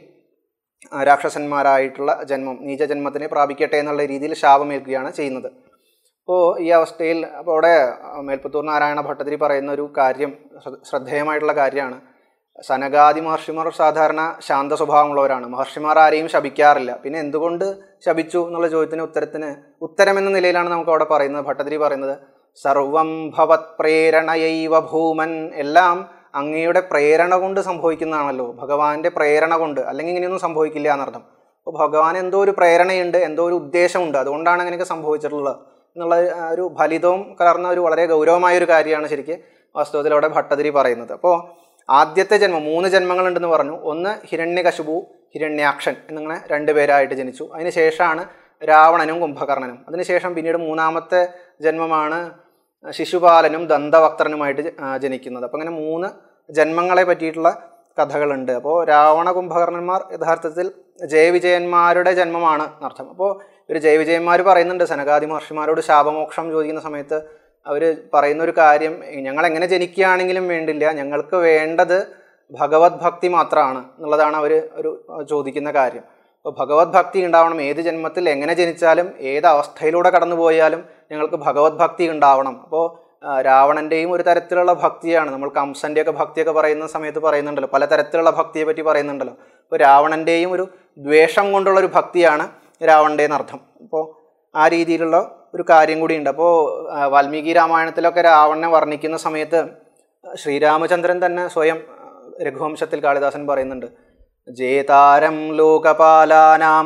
Speaker 1: ആ, രാക്ഷസന്മാരായിട്ടുള്ള ജന്മം നീചജന്മത്തിനെ പ്രാപിക്കട്ടെ എന്നുള്ള രീതിയിൽ ശാപമേൽക്കുകയാണ് ചെയ്യുന്നത് അപ്പോൾ ഈ അവസ്ഥയിൽ അപ്പോൾ അവിടെ മേൽപ്പത്തൂർ നാരായണ ഭട്ടതിരി പറയുന്ന ഒരു കാര്യം ശ്രദ്ധ- ശ്രദ്ധേയമായിട്ടുള്ള കാര്യമാണ് സനകാദി മഹർഷിമാർ സാധാരണ ശാന്ത സ്വഭാവമുള്ളവരാണ് മഹർഷിമാർ ആരെയും ശപിക്കാറില്ല പിന്നെ എന്തുകൊണ്ട് ശപിച്ചു എന്നുള്ള ചോദ്യത്തിന് ഉത്തരത്തിന് ഉത്തരം എന്ന നിലയിലാണ് നമുക്ക് അവിടെ പറയുന്നത് ഭട്ടതിരി പറയുന്നത് സർവം ഭവത് പ്രേരണയൈവ ഭൂമൻ എല്ലാം അങ്ങയുടെ പ്രേരണ കൊണ്ട് സംഭവിക്കുന്നതാണല്ലോ ഭഗവാന്റെ പ്രേരണ കൊണ്ട് അല്ലെങ്കിൽ ഇങ്ങനെയൊന്നും സംഭവിക്കില്ല എന്നർത്ഥം അപ്പോൾ ഭഗവാൻ എന്തോ ഒരു പ്രേരണയുണ്ട് എന്തോ ഒരു ഉദ്ദേശമുണ്ട് അതുകൊണ്ടാണ് അങ്ങനെയൊക്കെ സംഭവിച്ചിട്ടുള്ളത് എന്നുള്ള ആ, ഒരു ഫലിതവും കലർന്ന ഒരു വളരെ ഗൗരവമായ ഒരു കാര്യമാണ് ശരിക്ക് വാസ്തവത്തിൽ അവിടെ ഭട്ടതിരി പറയുന്നത് അപ്പോൾ ആദ്യത്തെ ജന്മം മൂന്ന് ജന്മങ്ങളുണ്ടെന്ന് പറഞ്ഞു ഒന്ന് ഹിരണ്യകശുപു ഹിരണ്യാക്ഷൻ എന്നിങ്ങനെ രണ്ട് പേരായിട്ട് ജനിച്ചു അതിന് ശേഷമാണ് രാവണനും കുംഭകർണനും അതിനുശേഷം പിന്നീട് മൂന്നാമത്തെ ജന്മമാണ് ശിശുപാലനും ദന്തവക്തരനുമായിട്ട് ജ- ആ, ജനിക്കുന്നത് അപ്പം അങ്ങനെ മൂന്ന് ജന്മങ്ങളെ പറ്റിയിട്ടുള്ള കഥകളുണ്ട് അപ്പോൾ രാവണ കുംഭകർണന്മാർ യഥാർത്ഥത്തിൽ ജയവിജയന്മാരുടെ ജന്മമാണ് എന്നർത്ഥം അപ്പോൾ ഇവർ ജയവിജയന്മാർ പറയുന്നുണ്ട് സനകാദി മഹർഷിമാരോട് ശാപമോക്ഷം ചോദിക്കുന്ന സമയത്ത് അവർ പറയുന്ന ഒരു കാര്യം ഞങ്ങൾ എങ്ങനെ ജനിക്കുകയാണെങ്കിലും വേണ്ടില്ല ഞങ്ങൾക്ക് വേണ്ടത് ഭഗവത് ഭക്തി മാത്രമാണ് എന്നുള്ളതാണ് അവർ ഒരു ചോദിക്കുന്ന കാര്യം അപ്പോൾ ഭഗവത് ഭക്തി ഉണ്ടാവണം ഏത് ജന്മത്തിൽ എങ്ങനെ ജനിച്ചാലും ഏത് അവസ്ഥയിലൂടെ കടന്നു പോയാലും ഞങ്ങൾക്ക് ഭഗവത് ഭക്തി ഉണ്ടാവണം അപ്പോൾ ആ, രാവണൻ്റെയും ഒരു തരത്തിലുള്ള ഭക്തിയാണ് നമ്മൾ കംസൻ്റെയൊക്കെ ഭക്തിയൊക്കെ പറയുന്ന സമയത്ത് പറയുന്നുണ്ടല്ലോ പല തരത്തിലുള്ള ഭക്തിയെ പറ്റി പറയുന്നുണ്ടല്ലോ അപ്പോൾ രാവണൻ്റെയും ഒരു ദ്വേഷം കൊണ്ടുള്ള ഒരു ഭക്തിയാണ് രാവണൻ്റെന്ന് അർത്ഥം അപ്പോൾ ആ രീതിയിലുള്ള ഒരു കാര്യം കൂടിയുണ്ട് അപ്പോൾ ആ, വാൽമീകി രാമായണത്തിലൊക്കെ രാവണനെ വർണ്ണിക്കുന്ന സമയത്ത് ശ്രീരാമചന്ദ്രൻ തന്നെ സ്വയം ആ, രഘുവംശത്തിൽ കാളിദാസൻ പറയുന്നുണ്ട് ജേതാരം ലോകപാലാനാം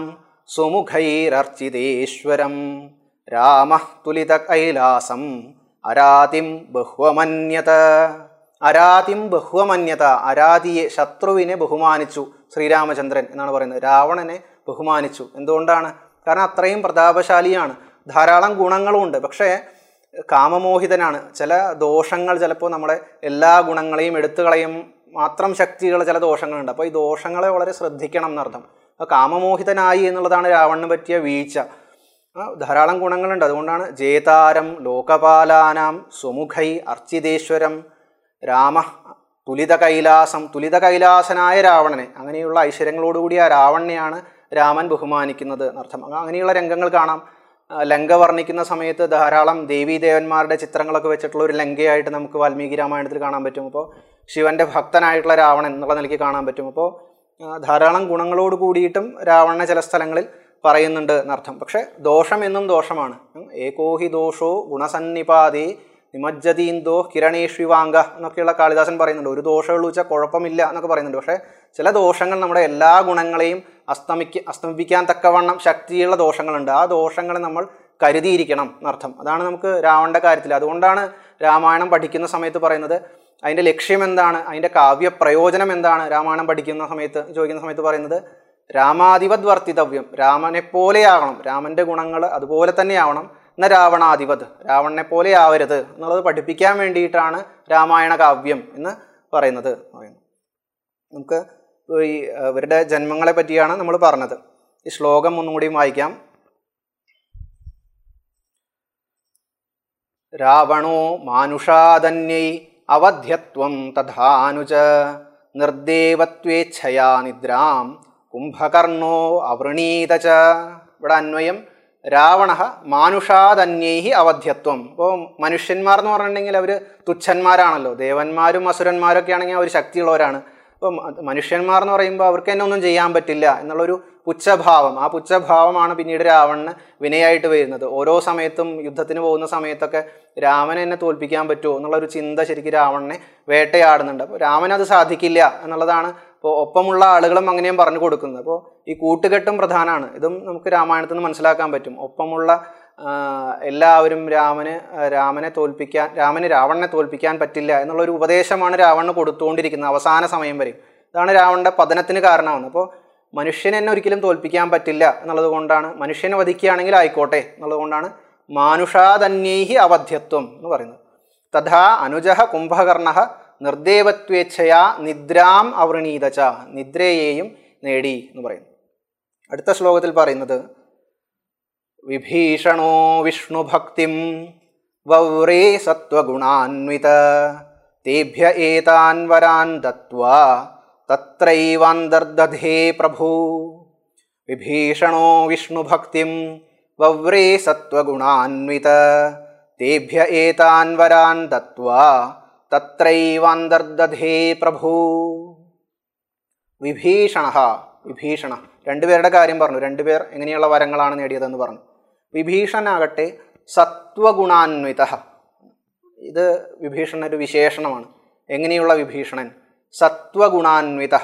Speaker 1: സുമുഖൈരർച്ചിതേശ്വരം രാമ തുലിത കൈലാസം അരാതിം ബഹ്വമന്യത അരാതിം ബഹ്വമന്യത അരാതിയെ ശത്രുവിനെ ബഹുമാനിച്ചു ശ്രീരാമചന്ദ്രൻ എന്നാണ് പറയുന്നത് രാവണനെ ബഹുമാനിച്ചു എന്തുകൊണ്ടാണ് കാരണം അത്രയും പ്രതാപശാലിയാണ് ധാരാളം ഗുണങ്ങളുമുണ്ട് പക്ഷേ കാമമോഹിതനാണ് ചില ദോഷങ്ങൾ ചിലപ്പോൾ നമ്മുടെ എല്ലാ ഗുണങ്ങളെയും എടുത്തു കളയും മാത്രം ശക്തികൾ ചില ദോഷങ്ങളുണ്ട് അപ്പോൾ ഈ ദോഷങ്ങളെ വളരെ ശ്രദ്ധിക്കണം എന്നർത്ഥം അപ്പോൾ കാമമോഹിതനായി എന്നുള്ളതാണ് രാവണന് പറ്റിയ വീഴ്ച ആ, ധാരാളം ഗുണങ്ങളുണ്ട് അതുകൊണ്ടാണ് ജേതാരം ലോകപാലാനാം സുമുഖൈ അർച്ചിതേശ്വരം രാമ തുലിത കൈലാസം തുലിത കൈലാസനായ രാവണനെ അങ്ങനെയുള്ള ഐശ്വര്യങ്ങളോടുകൂടി ആ രാവണനെയാണ് രാമൻ ബഹുമാനിക്കുന്നത് എന്നർത്ഥം അങ്ങ- അങ്ങനെയുള്ള രംഗങ്ങൾ കാണാം ആ, ലങ്ക വർണ്ണിക്കുന്ന സമയത്ത് ധാരാളം ദേവീദേവന്മാരുടെ ചിത്രങ്ങളൊക്കെ വെച്ചിട്ടുള്ള ഒരു ലങ്കയായിട്ട് നമുക്ക് വാൽമീകി രാമായണത്തിൽ കാണാൻ പറ്റും അപ്പോൾ ശിവന്റെ ഭക്തനായിട്ടുള്ള രാവണൻ എന്നുള്ള നിലയ്ക്ക് കാണാൻ പറ്റും അപ്പോൾ ആ, ധാരാളം ഗുണങ്ങളോട് കൂടിയിട്ടും രാവണനെ ചില സ്ഥലങ്ങളിൽ പറയുന്നുണ്ട് എന്നർത്ഥം പക്ഷെ ദോഷം എന്നും ദോഷമാണ് ഉം, ഏകോഹി ദോഷോ ഗുണസന്നിപാതേ നിമജ്ജതീന്തോ കിരണേഷ്വിവാങ്ക എന്നൊക്കെയുള്ള കാളിദാസൻ പറയുന്നുണ്ട് ഒരു ദോഷമുള്ളൂ വെച്ചാൽ കുഴപ്പമില്ല എന്നൊക്കെ പറയുന്നുണ്ട് പക്ഷേ ചില ദോഷങ്ങൾ നമ്മുടെ എല്ലാ ഗുണങ്ങളെയും അസ്തമിക്ക അസ്തമിപ്പിക്കാൻ തക്കവണ്ണം ശക്തിയുള്ള ദോഷങ്ങളുണ്ട് ആ ദോഷങ്ങളെ നമ്മൾ കരുതിയിരിക്കണം എന്നർത്ഥം അതാണ് നമുക്ക് രാവണന്റെ കാര്യത്തിൽ അതുകൊണ്ടാണ് രാമായണം പഠിക്കുന്ന സമയത്ത് പറയുന്നത് അതിൻ്റെ ലക്ഷ്യം എന്താണ് അതിൻ്റെ കാവ്യ പ്രയോജനം എന്താണ് രാമായണം പഠിക്കുന്ന സമയത്ത് ചോദിക്കുന്ന സമയത്ത് പറയുന്നത് രാമാധിപത് വർത്തിതവ്യം രാമനെ പോലെയാകണം രാമൻ്റെ ഗുണങ്ങൾ അതുപോലെ തന്നെ ആവണം എന്ന രാവണാധിപത് രാവണനെ പോലെ ആവരുത് എന്നുള്ളത് പഠിപ്പിക്കാൻ വേണ്ടിയിട്ടാണ് രാമായണ കാവ്യം എന്ന് പറയുന്നത് പറയുന്നു നമുക്ക് ഈ അഹ്, ഇവരുടെ ജന്മങ്ങളെ പറ്റിയാണ് നമ്മൾ പറഞ്ഞത് ഈ ശ്ലോകം ഒന്നും കൂടിയും വായിക്കാം രാവണോ മാനുഷാദന്യൈ അവധ്യത്വം തഥാനുജ നിർദ്ദേവത്വേച്ഛയാ നിദ്രാം കുംഭകർണോ അവൃണീത ച ഇവിടെ അന്വയം രാവണ മാനുഷാദന്യൈ അവധ്യത്വം ഇപ്പോൾ മനുഷ്യന്മാർ എന്ന് പറഞ്ഞിട്ടുണ്ടെങ്കിൽ അവർ തുച്ഛന്മാരാണല്ലോ ദേവന്മാരും അസുരന്മാരൊക്കെ ആണെങ്കിൽ അവർ ശക്തിയുള്ളവരാണ് അപ്പം അത് മനുഷ്യന്മാർ എന്ന് പറയുമ്പോൾ അവർക്ക് തന്നെ ഒന്നും ചെയ്യാൻ പറ്റില്ല എന്നുള്ളൊരു പുച്ഛഭാവം ആ പുച്ഛഭാവമാണ് പിന്നീട് രാവണന് വിനയായിട്ട് വരുന്നത് ഓരോ സമയത്തും യുദ്ധത്തിന് പോകുന്ന സമയത്തൊക്കെ രാമനെ എന്നെ തോൽപ്പിക്കാൻ പറ്റുമോ എന്നുള്ളൊരു ചിന്ത ശരിക്കും രാവണനെ വേട്ടയാടുന്നുണ്ട് അപ്പോൾ രാമൻ അത് സാധിക്കില്ല എന്നുള്ളതാണ് ഇപ്പോൾ ഒപ്പമുള്ള ആളുകളും അങ്ങനെയും പറഞ്ഞു കൊടുക്കുന്നത് അപ്പോൾ ഈ കൂട്ടുകെട്ടും പ്രധാനമാണ് ഇതും നമുക്ക് രാമായണത്തിൽ നിന്ന് മനസ്സിലാക്കാൻ പറ്റും ഒപ്പമുള്ള ആ, എല്ലാവരും രാമന് ആ, രാമനെ തോൽപ്പിക്കാൻ രാമന് രാവണനെ തോൽപ്പിക്കാൻ പറ്റില്ല എന്നുള്ള ഒരു ഉപദേശമാണ് രാവണന് കൊടുത്തുകൊണ്ടിരിക്കുന്നത് അവസാന സമയം വരെ ഇതാണ് രാവണന്റെ പതനത്തിന് കാരണമാവുന്നത് അപ്പോൾ മനുഷ്യനെ എന്നെ ഒരിക്കലും തോൽപ്പിക്കാൻ പറ്റില്ല എന്നുള്ളത് കൊണ്ടാണ് മനുഷ്യനെ വധിക്കുകയാണെങ്കിൽ ആയിക്കോട്ടെ എന്നുള്ളത് കൊണ്ടാണ് മാനുഷാതന്യൈഹി അവധ്യത്വം എന്ന് പറയുന്നത് തഥാ അനുജ കുംഭകർണ നിർദ്ദേവത്വേച്ഛയാ നിദ്രാം അവൃണീതച്ച നിദ്രയെയും നേടി എന്ന് പറയുന്നു അടുത്ത ശ്ലോകത്തിൽ പറയുന്നത് വിഭീഷണോ വിഷ്ണുഭക്തിം വൗരേ സത്വഗുണാന്വിത തേഭ്യ ഏതാൻ വരാൻ ദത്വാ തത്രൈവാന്തർദധേ പ്രഭു വിഭീഷണോ വിഷ്ണുഭക്തിം വവ്രേ സത്വഗുണാന്വിത തേഭ്യ ഏതാൻ വരാൻ ദത്വാ തത്രൈവാന്തർദധേ പ്രഭു വിഭീഷണ വിഭീഷണ രണ്ടുപേരുടെ കാര്യം പറഞ്ഞു രണ്ടുപേർ എങ്ങനെയുള്ള വരങ്ങളാണ് നേടിയതെന്ന് പറഞ്ഞു വിഭീഷണനാകട്ടെ സത്വഗുണാന്വിത ഇത് വിഭീഷണൻ ഒരു വിശേഷണമാണ് എങ്ങനെയുള്ള വിഭീഷണൻ സത്വഗുണാന്വിത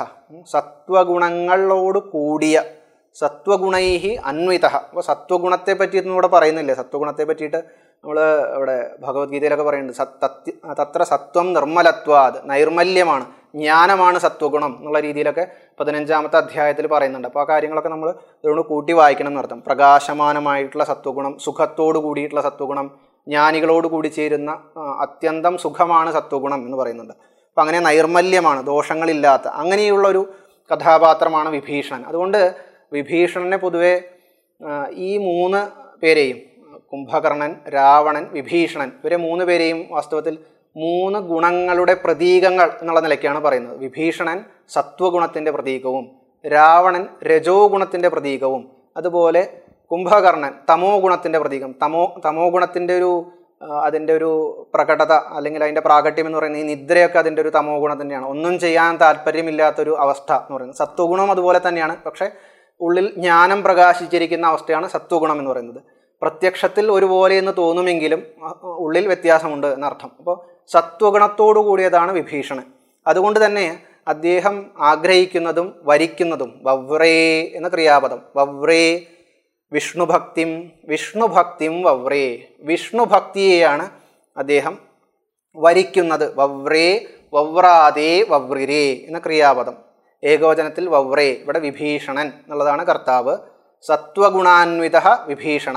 Speaker 1: സത്വഗുണങ്ങളോട് കൂടിയ സത്വഗുണൈഹി അന്വിത അപ്പോൾ സത്വഗുണത്തെ പറ്റിയിട്ടൊന്നും ഇവിടെ പറയുന്നില്ല സത്വഗുണത്തെ പറ്റിയിട്ട് നമ്മൾ ഇവിടെ ഭഗവത്ഗീതയിലൊക്കെ പറയുന്നുണ്ട് സത് തത്യ തത്ര സത്വം നിർമ്മലത്വാത് നൈർമല്യമാണ് ജ്ഞാനമാണ് സത്വഗുണം എന്നുള്ള രീതിയിലൊക്കെ പതിനഞ്ചാമത്തെ അധ്യായത്തിൽ പറയുന്നുണ്ട് അപ്പോൾ ആ കാര്യങ്ങളൊക്കെ നമ്മൾ ഇതുകൊണ്ട് കൂട്ടി വായിക്കണം എന്നർത്ഥം പ്രകാശമാനമായിട്ടുള്ള സത്വഗുണം സുഖത്തോട് കൂടിയിട്ടുള്ള സത്വഗുണം ജ്ഞാനികളോട് കൂടി ചേരുന്ന ആ, അത്യന്തം സുഖമാണ് സത്വഗുണം എന്ന് പറയുന്നുണ്ട് അപ്പം അങ്ങനെ നൈർമല്യമാണ് ദോഷങ്ങളില്ലാത്ത അങ്ങനെയുള്ള ഒരു കഥാപാത്രമാണ് വിഭീഷണൻ അതുകൊണ്ട് വിഭീഷണനെ പൊതുവെ ആ, ഈ മൂന്ന് പേരെയും കുംഭകർണൻ രാവണൻ വിഭീഷണൻ ഇവരെ മൂന്ന് പേരെയും വാസ്തവത്തിൽ മൂന്ന് ഗുണങ്ങളുടെ പ്രതീകങ്ങൾ എന്നുള്ള നിലയ്ക്കാണ് പറയുന്നത് വിഭീഷണൻ സത്വഗുണത്തിൻ്റെ പ്രതീകവും രാവണൻ രജോ ഗുണത്തിൻ്റെ പ്രതീകവും അതുപോലെ കുംഭകർണൻ തമോ ഗുണത്തിൻ്റെ പ്രതീകം തമോ തമോ ഗുണത്തിൻ്റെ ഒരു ആ, അതിൻ്റെ ഒരു പ്രകടത അല്ലെങ്കിൽ അതിൻ്റെ പ്രാകട്യം എന്ന് പറയുന്നത് ഈ നിദ്രയൊക്കെ അതിൻ്റെ ഒരു തമോ ഗുണം തന്നെയാണ് ഒന്നും ചെയ്യാൻ താല്പര്യമില്ലാത്തൊരു അവസ്ഥ എന്ന് പറയുന്നത് സത്വഗുണം അതുപോലെ തന്നെയാണ് പക്ഷേ ഉള്ളിൽ ജ്ഞാനം പ്രകാശിച്ചിരിക്കുന്ന അവസ്ഥയാണ് സത്വഗുണം എന്ന് പറയുന്നത് പ്രത്യക്ഷത്തിൽ ഒരുപോലെ എന്ന് തോന്നുമെങ്കിലും അ- ഉള്ളിൽ വ്യത്യാസമുണ്ട് എന്നർത്ഥം അപ്പോൾ സത്വഗുണത്തോടു കൂടിയതാണ് വിഭീഷണൻ അതുകൊണ്ട് തന്നെ അദ്ദേഹം ആഗ്രഹിക്കുന്നതും വരിക്കുന്നതും വവ്രേ എന്ന ക്രിയാപദം വവ്രേ വിഷ്ണുഭക്തിം വിഷ്ണുഭക്തിം വവ്രേ വിഷ്ണുഭക്തിയെയാണ് അദ്ദേഹം വരിക്കുന്നത് വവ്രേ വവ്രാതേ വവ്രിരേ എന്ന ക്രിയാപദം ഏകവചനത്തിൽ വവ്രേ ഇവിടെ വിഭീഷണൻ എന്നുള്ളതാണ് കർത്താവ് സത്വഗുണാന്വിത വിഭീഷണ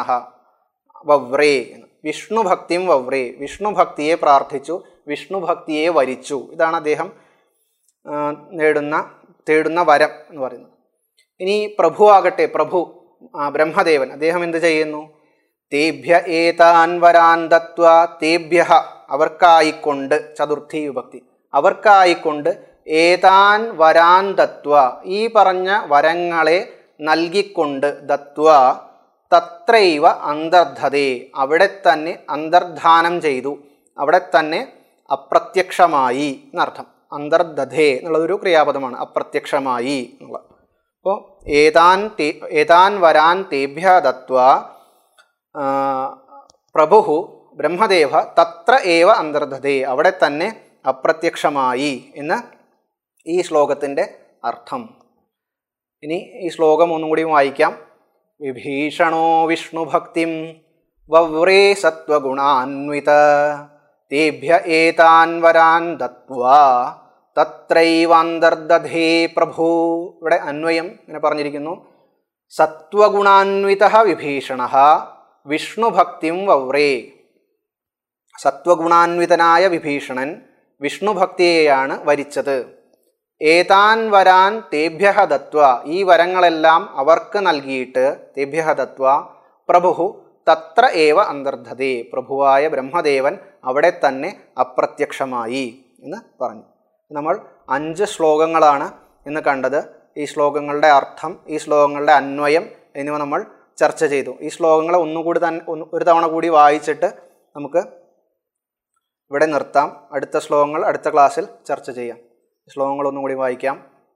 Speaker 1: വവ്രേ എന്ന് വിഷ്ണുഭക്തിം വവ്രേ വിഷ്ണുഭക്തിയെ പ്രാർത്ഥിച്ചു വിഷ്ണുഭക്തിയെ വരിച്ചു ഇതാണ് അദ്ദേഹം ആ, നേടുന്ന തേടുന്ന വരം എന്ന് പറയുന്നത് ഇനി പ്രഭു ആകട്ടെ പ്രഭു ആ, ബ്രഹ്മദേവൻ അദ്ദേഹം എന്ത് ചെയ്യുന്നു തേഭ്യ ഏതാൻ വരാൻ ദത്വ തേഭ്യ അവർക്കായിക്കൊണ്ട് ചതുർത്ഥി വിഭക്തി അവർക്കായിക്കൊണ്ട് ഏതാൻ വരാൻ ദത്വ ഈ പറഞ്ഞ വരങ്ങളെ നൽകിക്കൊണ്ട് ദത്വ തത്രൈവ അന്തർധതേ അവിടെ തന്നെ അന്തർധാനം ചെയ്തു അവിടെ തന്നെ അപ്രത്യക്ഷമായി എന്നർത്ഥം അന്തർദധേ എന്നുള്ളതൊരു ക്രിയാപദമാണ് അപ്രത്യക്ഷമായി എന്നുള്ളത് അപ്പോൾ ഏതാൻ തേ ഏതാൻ വരാൻ തേഭ്യ ദത്വ ആ, പ്രഭു ബ്രഹ്മദേവ തത്ര ഏവ അന്തർധതേ അവിടെ തന്നെ അപ്രത്യക്ഷമായി എന്ന് ഈ ശ്ലോകത്തിൻ്റെ അർത്ഥം ഇനി ഈ ശ്ലോകം ഒന്നും കൂടി വായിക്കാം വിഭീഷണോ വിഷ്ണുഭക്തിം വവ്രേ സത്വഗുണാന്വിത തേഭ്യ ഏതാൻ വരാൻ ദത്വാ തത്രൈവാന്തർദധേ പ്രഭു ഇവിടെ അന്വയം ഇങ്ങനെ പറഞ്ഞിരിക്കുന്നു സത്വഗുണാന്വിത വിഭീഷണ വിഷ്ണുഭക്തിം വവ്രേ സത്വഗുണാന്വിതനായ വിഭീഷണൻ വിഷ്ണുഭക്തിയെയാണ് വരിച്ചത് ഏതാൻ വരാൻ തേഭ്യ ദത്വ ഈ വരങ്ങളെല്ലാം അവർക്ക് നൽകിയിട്ട് തേഭ്യ ദത്വ പ്രഭു തത്ര ഏവ അന്തർധതേ പ്രഭുവായ ബ്രഹ്മദേവൻ അവിടെ തന്നെ അപ്രത്യക്ഷമായി എന്ന് പറഞ്ഞു നമ്മൾ അഞ്ച് ശ്ലോകങ്ങളാണ് ഇന്ന് കണ്ടത് ഈ ശ്ലോകങ്ങളുടെ അർത്ഥം ഈ ശ്ലോകങ്ങളുടെ അന്വയം എന്നിവ നമ്മൾ ചർച്ച ചെയ്തു ഈ ശ്ലോകങ്ങളെ ഒന്നുകൂടി തന്നെ ഒന്ന് ഒരു തവണ കൂടി വായിച്ചിട്ട് നമുക്ക് ഇവിടെ നിർത്താം അടുത്ത ശ്ലോകങ്ങൾ അടുത്ത ക്ലാസ്സിൽ ചർച്ച ചെയ്യാം ശ്ലോകങ്ങളൊന്നും കൂടി വായിക്കാം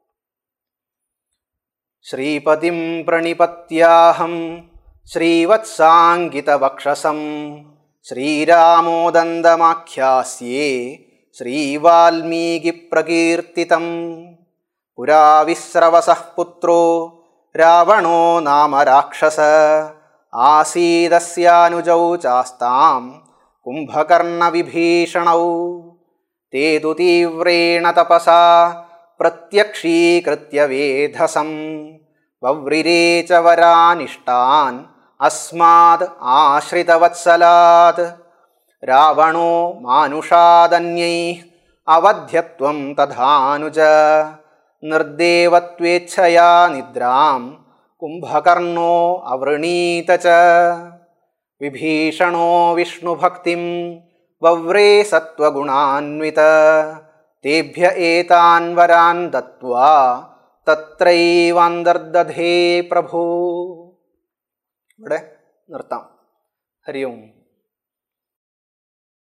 Speaker 1: ശ്രീപതിം പ്രണിപത്യാഹം ശ്രീവത്സാങ്കിതവക്ഷസം ശ്രീരാമോദന്തമാഖ്യാസ്യേ ശ്രീവാൽമീകിപ്രകീർത്തിതം പുരാ വിസ്രവസഃ പുത്രോ രാവണോ നാമ രാക്ഷസ ആസീദസ്യാനുജൗ ചാസ്താം കുംഭകർണവിഭീഷണൗ ते तु तीव्रेण तपसा प्रत्यक्षीकृत्य वेधसं वव्रिरे च वरानिष्टान् अस्माद् आश्रितवत्सलात् रावणो मानुषादन्यैः अवध्यत्वं तथानुज निर्देवत्वेच्छया निद्रां कुम्भकर्णो अवृणीत च विभीषणो विष्णुभक्तिं वव्रे सत्त्वगुणान्वित तेभ्य एतान् वरान् दत्त्वा തത്രൈവാന്തർദധേ പ്രഭു ഇവിടെ നിർത്താം ഹരി ഓം